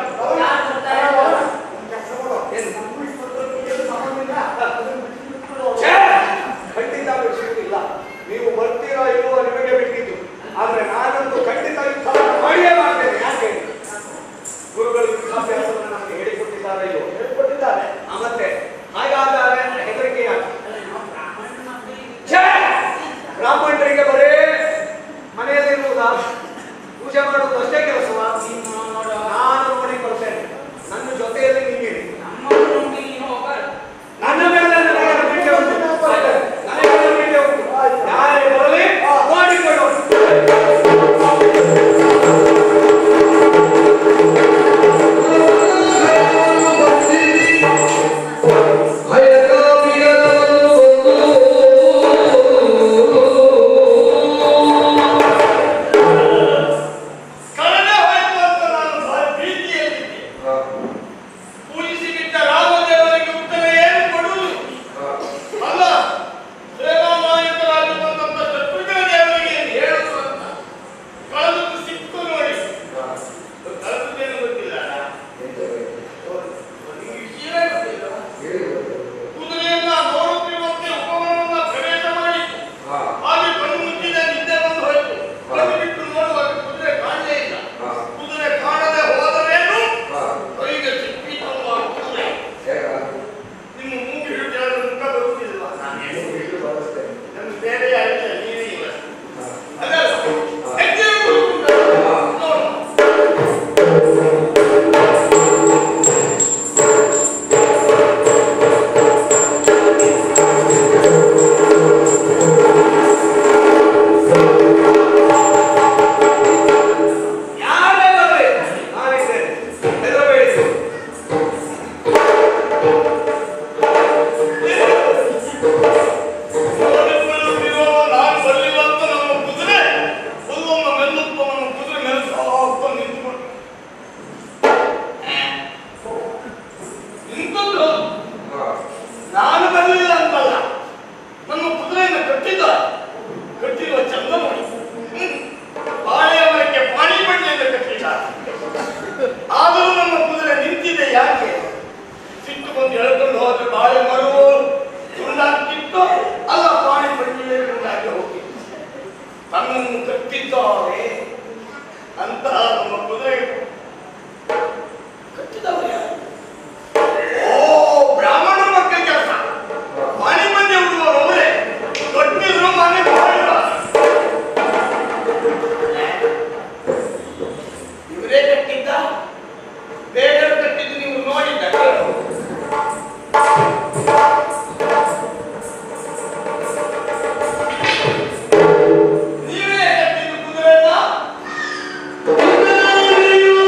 ಛೇ! ಖಂಡಿತ ಬಿಡಿಸುವುದಿಲ್ಲ ನೀವು ಬರ್ತೀರಾ ಇಲ್ವೋ ನಿಮಗೆ ಬಿಟ್ಟಿದ್ದು ಆದ್ರೆ ನಾನಂತೂ ಖಂಡಿತ ಯುದ್ಧವನ್ನು ಮಾಡಿಯೇ ಮಾಡ್ತೇನೆ ಯಾಕೆ ಗುರುಗಳು ಯುದ್ಧಾಭ್ಯಾಸವನ್ನು ನಮಗೆ ಹೇಳಿಕೊಟ್ಟಿದ್ದಾರೆ ಇಲ್ವೋ ಹೇಳಿಕೊಟ್ಟಿದ್ದಾರೆ ಆ, ಮತ್ತೆ ಹಾಗಾದರೆ ಹೆದರಿಕೆ ಯಾಕೆ ಛೇ! ಬ್ರಾಹ್ಮಣರಿಗೆ ಬರೇ ಮನೆಯಲ್ಲಿರುವುದಾ ಪೂಜೆ ಮಾಡುವುದು ಅಷ್ಟೇ ಕೆಲಸವ ನಾನು ನೋಡಿ ಬರ್ತೇನೆ ನನ್ನ ಜೊತೆಯಲ್ಲಿ ನಿಂಗಿರಿ ನನ್ನ ಮೇಲೆ ನನಗೆ ನಂಬಿಕೆ ಉಂಟು ನನಗೆ ನಂಬಿಕೆ ಉಂಟು ಯಾರೇ ಬರಲಿ ಮಾಡಿಕೊಳ್ಳೋಣ ಕಳೆದೇ ಹೋಯ್ತು ಅಂತ ನಾನು ಬಹಳ ಭೀತಿಯಲ್ಲಿದ್ದೆ ಪೂಜಿಸಿ ಬಿಟ್ಟ ರಾಮದೇವರಿಗೆ ಉತ್ತರ ಏನು ಕೊಡುವುದು ಅಲ್ಲ ಸೇವಾ ನಾಯಕರಾಗಿ ಬಂದಂತ ಶತ್ರುಘ್ನ ದೇವರಿಗೆ ಏನು ಹೇಳುವುದು ಅಂತ ಕಳೆದದ್ದು ಸಿಕ್ಕು ನೋಡಿ ಕಳೆದದ್ದೇನು ಗೊತ್ತಿಲ್ಲ ನಿಮ್ಗೆ ವಿಷಯವೇ ಗೊತ್ತಿಲ್ಲ ಕುದುರೆಯನ್ನ ನೋಡುತ್ತಿರುವಂತೆ ಉಪವನವನ್ನ ಪ್ರವೇಶ ಮಾಡಿ ಹಾಗೆ ಕಣ್ಣು ಮುಚ್ಚಿದ ನಿದ್ದೆ ಬಂದು ಹೋಯ್ತು ಕಣ್ಣು ಬಿಟ್ಟು ನೋಡುವಾಗ ಕುದುರೆ ಕಾಣಲೇ ಇಲ್ಲ ಕುದುರೆ ಕಾಣದೆ ಹೋದರೇನು ಕೈಗೆ ಸಿಕ್ಕಿತಲ್ವ ಕುದುರೆ ನಿಮ್ಮ ಮೂಗು ಹಿಡಿದು ಎರಡು ಮುಖ ಬರುವುದಿಲ್ವಾ ನನ್ನ ಬೇರೆ ಯಾರಿಲ್ಲ ನೀವೇ ಇಲ್ಲ ಅದಲ್ಲ ಹೆಜ್ಜೆ ಗುರುತು. ನೋಡು. ಯಾರೇ ಬರಲಿ ನಾನಿದ್ದೇನೆ ಹೆದರಬೇಡಿ ನೋಡಿಕೊಳ್ಳುತ್ತಿರುವ ನಾನು ಬರಲಿಲ್ಲ ಅಂತ ನಮ್ಮ ಕುದುರೆ ಹುಲ್ಲನ್ನು ಮೆಲ್ಲುತ್ತವನು ಕುದುರೆ ಮೆಲ್ಲಾಗ್ತಾ ನಿಂತುಕೊಂಡು ನಿಂತದ್ದು ನಾನು ಬರಲಿಲ್ಲ ಅಂತಲ್ಲ ನಮ್ಮ ಕುದುರೆಯನ್ನು ಕಟ್ಟಿದ್ದ ಕಟ್ಟಿರುವ ಚಂದ ನೋಡಿ ಹ್ಮ್. ಬಾಳೆಯ ಮರಕ್ಕೆ ಪಾಣಿ ಬಣ್ಣೆಯಿಂದ ಕಟ್ಟಿದ ಆದರೂ ನಮ್ಮ ಕುದುರೆ ನಿಂತಿದೆ ಯಾಕೆ ಸಿಟ್ಟು ಬಂದು ಎಳ್ಕೊಂಡು ಹೋದ್ರೆ ಬಾಳೆ ಮರವು ತುಂಡಾಗ್ತಿತ್ತು ಅಲ್ಲ ಪಾಣಿ ಬಣ್ಣೆ ತುಂಡಾಗಿ ಹೋಗಿತ್ತು ತನ್ನನ್ನು ಕಟ್ಟಿದ್ದಾರೆ ಅಂತಹ ನಮ್ಮ ಕುದುರೆ ಕಟ್ಟಿದವರು ಯಾರು? ಓ ಬ್ರಾಹ್ಮಣ ಮಕ್ಕಳ ಕೆಲಸ ಮನೆ ಮಂದಿ ಹುಡುಗರು ಅವರೇ ಕಟ್ಟಿದ್ರು ಮನೆ ಮಾಡಿಲ್ಲ ಇವರೇ ಕಟ್ಟಿದ್ದ ಬೇರೆಯವರು ಕಟ್ಟಿದ್ದು ನೀವು ನೋಡಿದ್ದ ಕೇಳು. ನೀವೇ ಕಟ್ಟಿದ್ದು ಕುದುರೆಯನ್ನ?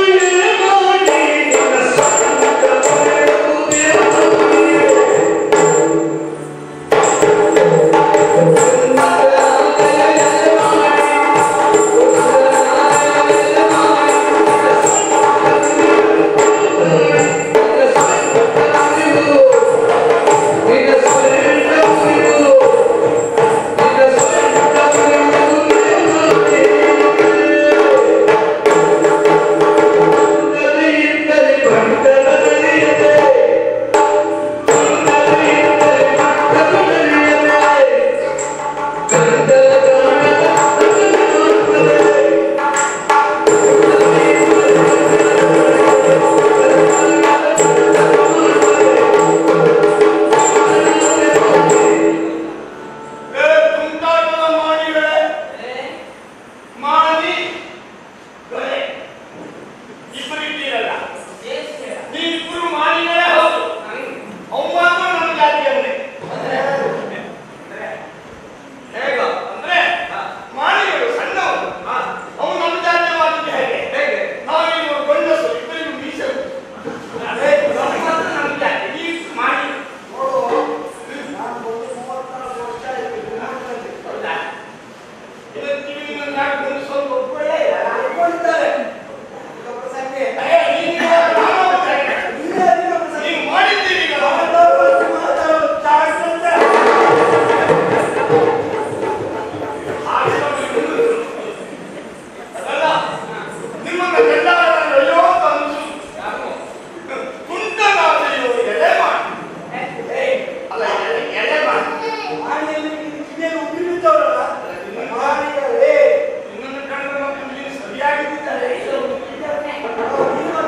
ಸರಿಯಾಗಿ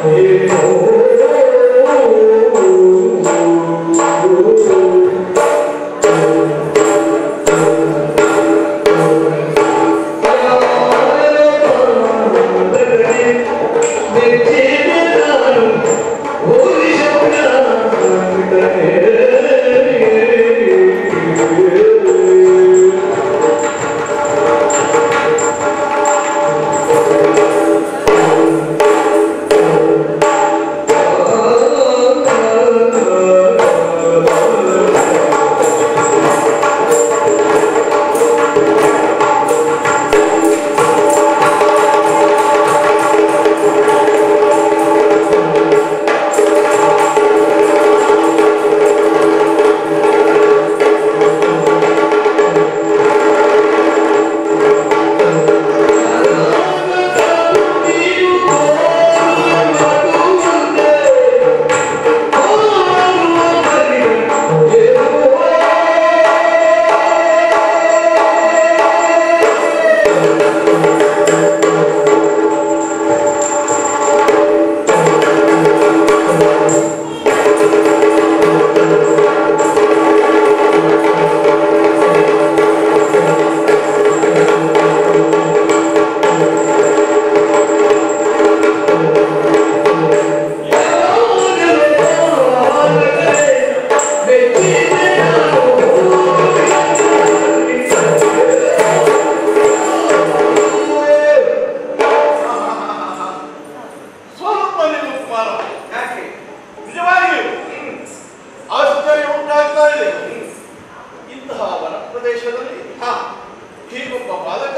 ಸ್ವಲ್ಪ ನಿಲ್ಲು ಕುಮಾರ ಯಾಕೆ ನಿಜವಾಗಿಯೂ ಆಶ್ಚರ್ಯ ಉಂಟಾಗ್ತಾ ಇದೆ ಇಂತಹ ವನ ಪ್ರದೇಶದಲ್ಲಿ ಹೀಗೊಬ್ಬ ಬಾಲಕ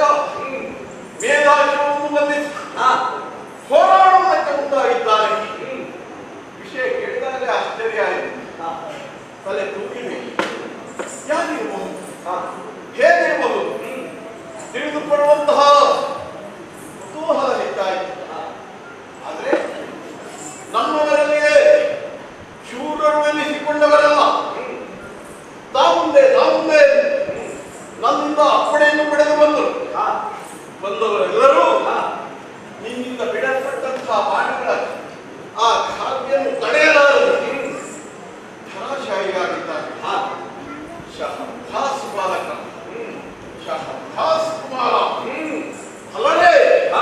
ಮೇಧಾಶವನ್ನು ಬಂದಿದ್ದು ಹೋರಾಡುವುದಕ್ಕೆ ಮುಂದಾಗಿದ್ದಾನೆ ವಿಷಯ ಕೇಳಿದಾಗ ಆಶ್ಚರ್ಯ ಆಯಿತು ತಲೆ ತೂಗಿವೆ ಯಾರಿರಬಹುದು ಹೇಗಿರಬಹುದು ತಿಳಿದುಕೊಳ್ಳುವಂತಹ ಕುತೂಹಲ ಹೆಚ್ಚಾಯಿತು ಆದ್ರೆ ನಮ್ಮವರಲ್ಲಿಯೇ ಶೂರರು ಎನ್ನಿಸಿಕೊಂಡವರಲ್ಲ ತಾವುಂದೇ ತಾವುಂದೇ ನನ್ನಿಂದ ಅಪ್ಪಣೆಯನ್ನು ಪಡೆದು ಬಂದರು ಬಂದವರೆಲ್ಲರೂ ನಿನ್ನಿಂದ ಬಿಡಲ್ಪಟ್ಟಂತಹ ಬಾಣಗಳ ಆ ಖಾದ್ಯನ್ನು ತಡೆಯಲಾರದು ಧರಾಶಾಹಿಯಾಗಿದ್ದಾರೆ ಶಹಬ್ದಾಸ್ ಬಾಲಕ ಶಹಬ್ದಾಸ್ ಕುಮಾರ ಅಲ್ಲದೆ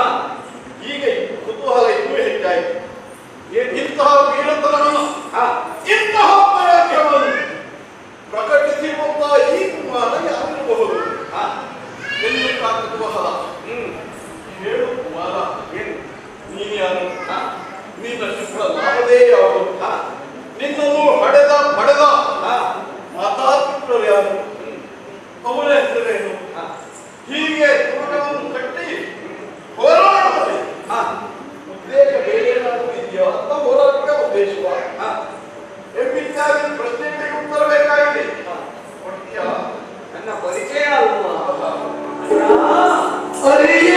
ಈಗ ಕುತೂಹಲ ಇನ್ನೂ ಹೆಚ್ಚಾಯಿತು ಏನ್ ಇಂತಹ ವೀರತನವನ್ನು ಇಂತಹ ಪರಾಕ್ರಮವನ್ನು ಪ್ರಕಟಿಸಿರುವಂತಹ ಈ ಕುಮಾರ ಯಾರಿರಬಹುದು ಎಂದು ಕಾಕುತೂಹಲ ಹೇಳು ಕುಮಾರ ನೀನು ಯಾರು ನಿನ್ನ ಶುಭ್ರ ಲಾಭದೇ ಯಾರು ನಿನ್ನನ್ನು ಹಡೆದ ಪಡೆದ ಮಾತಾಪಿತರು ಯಾರು ಅವರ ಹೆಸರೇನು ಹೀಗೆ ತೋಟವನ್ನು ಕಟ್ಟಿ ಹೋರಾಡುತ್ತದೆ ಉದ್ದೇಶ ಬೇರೇನಾದರೂ ಇದೆಯೋ ಅಂತ ಹೋರಾಟಕ್ಕೆ ಉದ್ದೇಶವ ಎಂಬಿತ್ಯಾದಿ ಪ್ರಶ್ನೆಗಳಿಗೆ ಉತ್ತರ ಬೇಕಾಗಿದೆ ಕೊಡ್ತೀಯಾ ನನ್ನ ಪರಿಚಯ ಅಲ್ವಾ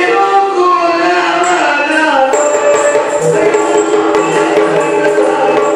ಅರಿಯೋ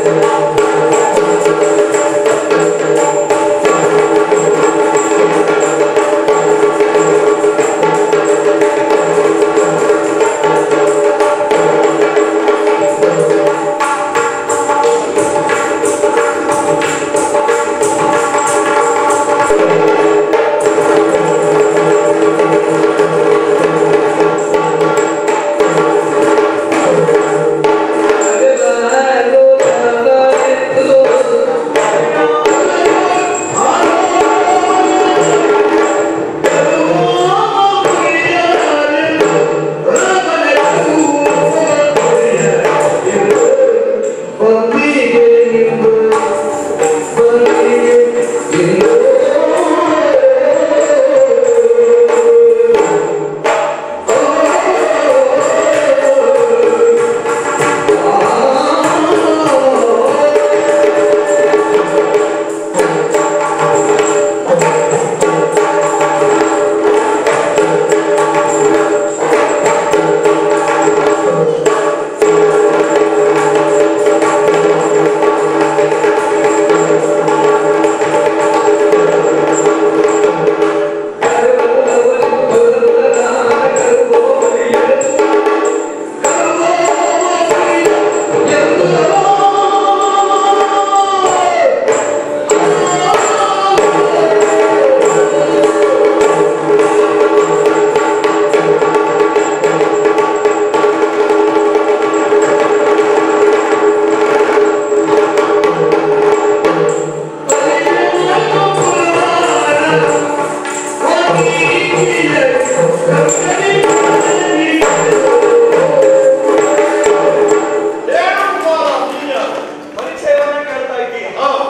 ಪರಿಚಯವನ್ನ ಕೇಳ್ತಾ ಇದ್ದೀಯ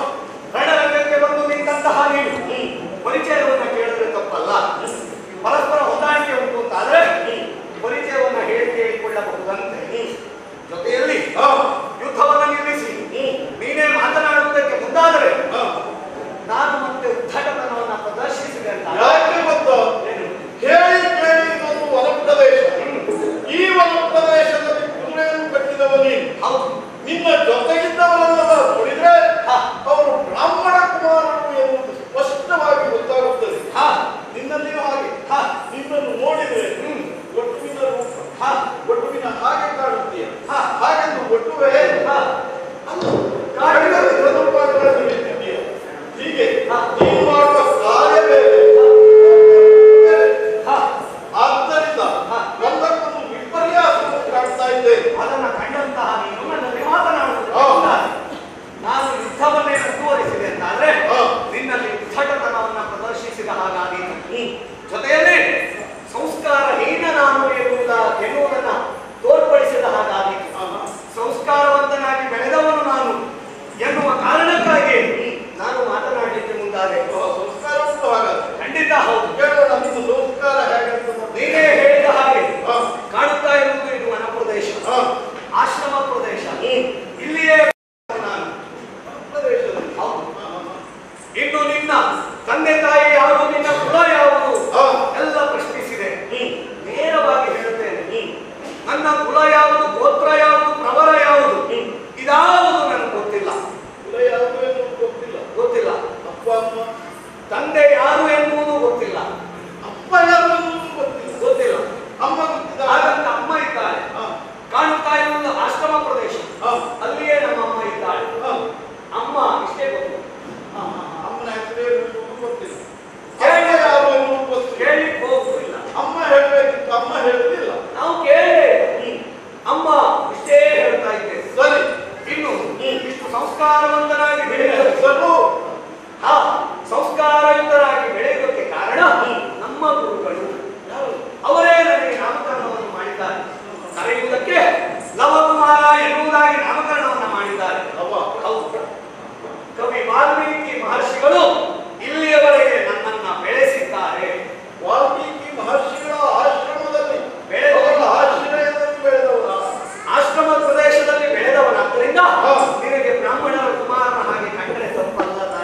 ರಣರಂಗಕ್ಕೆ ಬಂದು ನಿಂತಹ ನೀನು ಪರಿಚಯವನ್ನ ಕೇಳಿದ್ರೆ ತಪ್ಪಲ್ಲ ಪರಸ್ಪರ ಹೊಂದಾಣಿಕೆ ಉಂಟು ಅಂತ ಆದ್ರೆ ಪರಿಚಯವನ್ನ ಹೇಳಿ ಕೇಳಿಕೊಳ್ಳಬಹುದಂತೆ ಜೊತೆಯಲ್ಲಿ ಯುದ್ಧವನ್ನ ನಿಲ್ಲಿಸಿ ನೀನೇ ಮಾತನಾಡುವುದಕ್ಕೆ ಮುಂದಾದರೆ ನಾನು ಮತ್ತೆ ಉದ್ಧಟತನವನ್ನ ಪ್ರದರ್ಶಿಸಿದೆ ಅಂತ ಯಾಕೆ ಗೊತ್ತಾ ಏನು? ಕೇಳಿ ಕೇಳಿ ಇದೊಂದು ವನ ಪ್ರದೇಶ ಈ ವನ ಪ್ರದೇಶದಲ್ಲಿ ಕುದುರೆಯನ್ನು ಕಟ್ಟಿದವ ನೀನು ಹೌದು ನಿನ್ನ ಜೊತೆಗಿದ್ದವರನ್ನೆಲ್ಲ ನೋಡಿದ್ರೆ ಹಾ. ಅವರು ಬ್ರಾಹ್ಮಣ ಕುಮಾರರು ಎನ್ನುವುದು ಸ್ಪಷ್ಟವಾಗಿ ಗೊತ್ತಾಗುತ್ತದೆ ಹಾ ನಿನ್ನಲ್ಲಿಯೂ ಹಾಗೆ ಹಾ ನಿನ್ನನ್ನು ನೋಡಿದ್ರೆ ಹ್ಮ್ ಒಟ್ಟುವಿನ ರೂಪ ಹಾ ಒಟ್ಟುವಿನ ಹಾಗೆ ಕಾಣುತ್ತೀಯ ಹಾ. ಹಾಗೆಂದು ಒಟ್ಟುವೆ ಹಾ ಅದು ಕಾಡಿನಲ್ಲಿ ಧ್ವಜಪಾಠಗಳನ್ನು ಬಿಟ್ಟಿದ್ದೀಯ ಹೀಗೆ ಹಾ. ನೀನು ಮಾಡುವ ಕಾರ್ಯ ಬೇರೆ ಹಾ ಆದ್ದರಿಂದ ಹಾ. ಒಂದಕ್ಕೊಂದು ವಿಪರ್ಯಾಸವನ್ನು ಕಾಣ್ತಾ ಇದ್ದೇನೆ ಅದನ್ನ ಕಂಡಂತಹ ನೀನು ನನ್ನಲ್ಲಿ ಮಾತನಾಡುವುದು ಹಾ. ನಾನು ಯುದ್ಧವನ್ನೇ ಮುಂದುವರಿಸಿದೆ ಅಂತಾದ್ರೆ ಹಾ. ನಿನ್ನಲ್ಲಿ ಉದ್ಧಟತನವನ್ನ ಪ್ರದರ್ಶಿಸಿದ ಹಾಗಾದೀತು ಜೊತೆಯಲ್ಲಿ ಸಂಸ್ಕಾರಹೀನ ನಾನು ಎನ್ನುವುದ ಎನ್ನುವುದನ್ನ ತೋರ್ಪಡಿಸಿದ ಹಾಗಾದೀತು ಸಂಸ್ಕಾರವಂತನಾಗಿ ಬೆಳೆದವನು ನಾನು ಎನ್ನುವ ಕಾರಣಕ್ಕಾಗಿ ನಾನು ಮಾತನಾಡಲಿಕ್ಕೆ ಮುಂದಾದೆ ಸಂಸ್ಕಾರ ಉಂಟು ಹಾಗಾದ್ರೆ ಖಂಡಿತ ಹೌದು ಕೇಳೋಣ ನಿನ್ನ ಸಂಸ್ಕಾರ ಹೇಗಂತ ನೋಡಿ. ನೀನೇ ಹೇಳಿದ ಹಾಗೆ ಹಾ. ಕಾಣುತ್ತಾ ಇರುವುದು ಇದು ವನ ಪ್ರದೇಶ ಹಾ. ಆಶ್ರಮ ಪ್ರದೇಶ ಇಲ್ಲಿಯೇ ನಾನು ಪ್ರದೇಶದಲ್ಲಿ ಹೌದು. ಹಾ, ಹಾ, ಹಾ. ಇನ್ನು ನಿನ್ನ ತಂದೆ ತಾಯಿ ಯಾವುದು ನಿನ್ನ ಕುಲ ಯಾವುದು ಹಾ. ಎಲ್ಲ ಪ್ರಶ್ನಿಸಿದೆ ನೇರವಾಗಿ ಹೇಳುತ್ತೇನೆ ನನ್ನ ಕುಲ ಯಾವುದು ಗೋತ್ರ ಯಾವುದು ಪ್ರವರ ಯಾವುದು ಇದಾವುದು ನನಗೆ ಗೊತ್ತಿಲ್ಲ ಕುಲ ಯಾವುದು ಎನ್ನುವುದು ಗೊತ್ತಿಲ್ಲ ಗೊತ್ತಿಲ್ಲ ಅಪ್ಪ ಅಮ್ಮ ತಂದೆ ಯಾರು ಎನ್ನುವುದು ಗೊತ್ತಿಲ್ಲ ಅಪ್ಪ ಯಾರು ಎನ್ನುವುದು ಗೊತ್ತಿಲ್ಲ ಗೊತ್ತಿಲ್ಲ ಅಮ್ಮ ಗೊತ್ತಿಲ್ಲ ಹಾಗಂತ ಅಮ್ಮ ಇದ್ದಾಳೆ ಹಾ. ಕಾಣುತ್ತಾ ಇರುವುದು ಆಶ್ರಮ ಪ್ರದೇಶ ಹಾ. ಅಲ್ಲಿಯೇ ನಮ್ಮ ಅಮ್ಮ ಇದ್ದಾಳೆ ಹಾ. ಅಮ್ಮ ಇಷ್ಟೇ ಗೊತ್ತು ಹಾ, ಹಾ, ಹಾ. ಅಮ್ಮನ ಹೆಸರು ಏನು ಎನ್ನುವುದು ಗೊತ್ತಿಲ್ಲ ಕೇಳಿ. ಅಮ್ಮ ಯಾರು ಎನ್ನುವುದು ಗೊತ್ತಿಲ್ಲ ಕೇಳಿಕ್ ಹೋಗುವುದಿಲ್ಲ ಅಮ್ಮ ಹೇಳಬೇಕಿತ್ತು ಅಮ್ಮ ಹೇಳುದಿಲ್ಲ ನಾವು ಕೇಳಿದೆ ಅಮ್ಮ ಇಷ್ಟೇ ಹೇಳ್ತಾ ಇದ್ದೆ ಸರಿ ಇನ್ನು ಇಷ್ಟು ಸಂಸ್ಕಾರವಂತನಾಗಿ ಬೆಳೆದ ಹೆಸರು ಹಾ ಸಂಸ್ಕಾರಯುತರಾಗಿ ಬೆಳೆಯುವುದಕ್ಕೆ ಕಾರಣ ನಮ್ಮ ಗುರುಗಳು ಅವರೇ ನನಗೆ ನಾಮಕರಣವನ್ನು ಮಾಡಿದ್ದಾರೆ ಕರೆಯುವುದಕ್ಕೆ ಲವಕುಮಾರ ಎನ್ನುವುದಾಗಿ ನಾಮಕರಣವನ್ನು ಮಾಡಿದ್ದಾರೆ ಅವ ಹೌದು ಕವಿ ವಾಲ್ಮೀಕಿ ಮಹರ್ಷಿಗಳು ಇಲ್ಲಿಯವರೆಗೆ ನನ್ನನ್ನ ಬೆಳೆಸಿದ್ದಾರೆ ವಾಲ್ಮೀಕಿ ಮಹರ್ಷಿಗಳ ಆಶ್ರಮದಲ್ಲಿ ಬೆಳೆದವ. ಅವರ ಆಶ್ರಯದಲ್ಲಿ ಬೆಳೆದವರ ಆಶ್ರಮ ಪ್ರದೇಶದಲ್ಲಿ ಬೆಳೆದವನಾದ್ದರಿಂದ ಹಾ. ನಿನಗೆ ಬ್ರಾಹ್ಮಣರ ಕುಮಾರನ ಹಾಗೆ ಕಂಡರೆ ತಪ್ಪಲ್ಲ ತಾಯಿ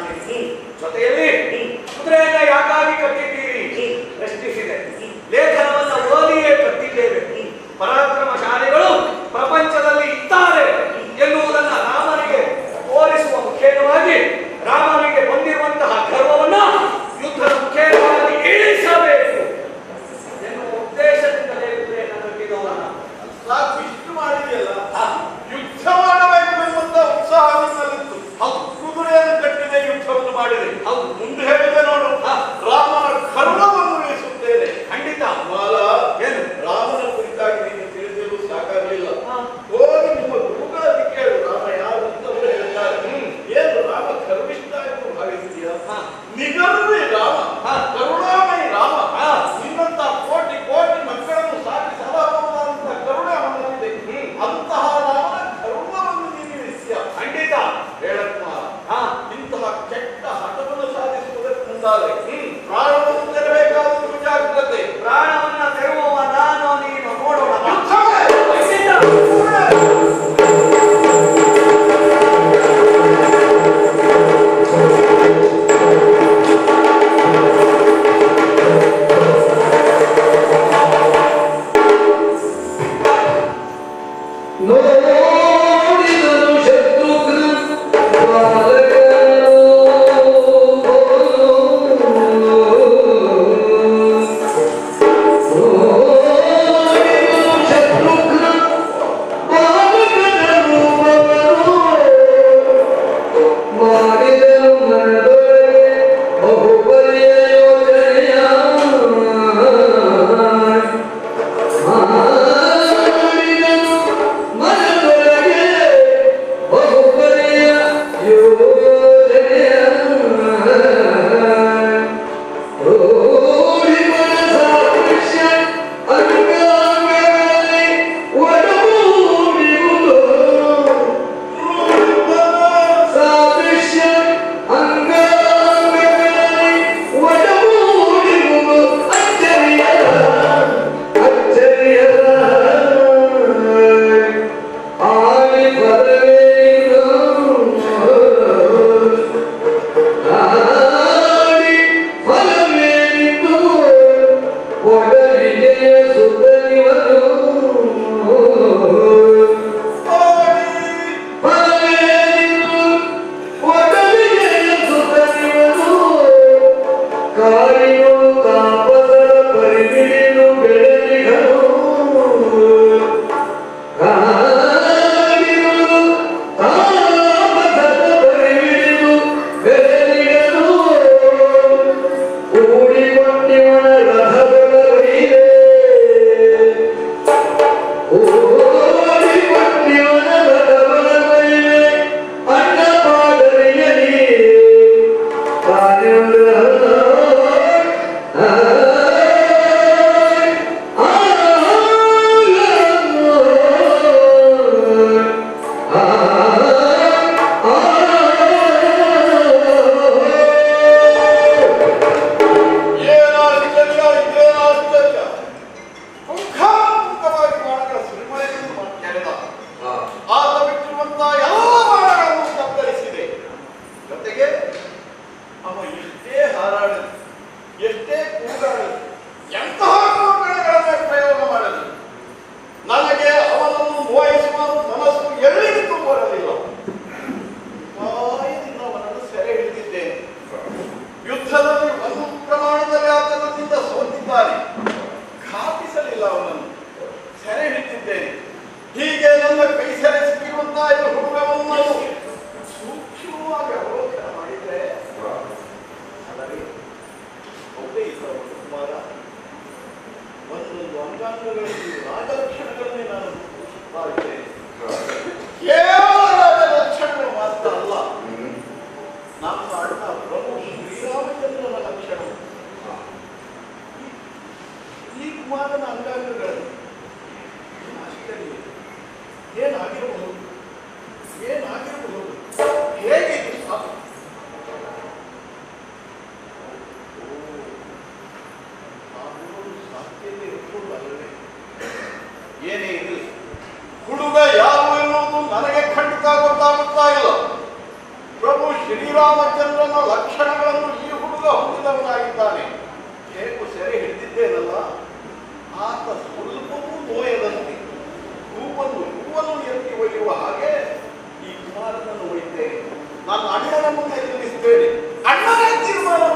ಶ್ರೀರಾಮಚಂದ್ರನ ಲಕ್ಷಣಗಳನ್ನು ಈ ಹುಡುಗ ಹೊಂದಿದವನಾಗಿದ್ದಾನೆ ಹೇಗೂ ಸೆರೆ ಹಿಡಿದಿದ್ದೇನಲ್ಲ ಆತ ಸ್ವಲ್ಪವೂ ನೋಯದಂತೆ ಹೂವನ್ನು ಹೂವನ್ನು ಎತ್ತಿ ಒಯ್ಯುವ ಹಾಗೆ ಈ ಕುಮಾರನನ್ನು ಒಯ್ತೇನೆ ನನ್ನ ಅಣ್ಣನ ಮುಂದೆ ನಿಲ್ಲಿಸ್ತೇನೆ ಅಣ್ಣನೇ ತೀರ್ಮಾನ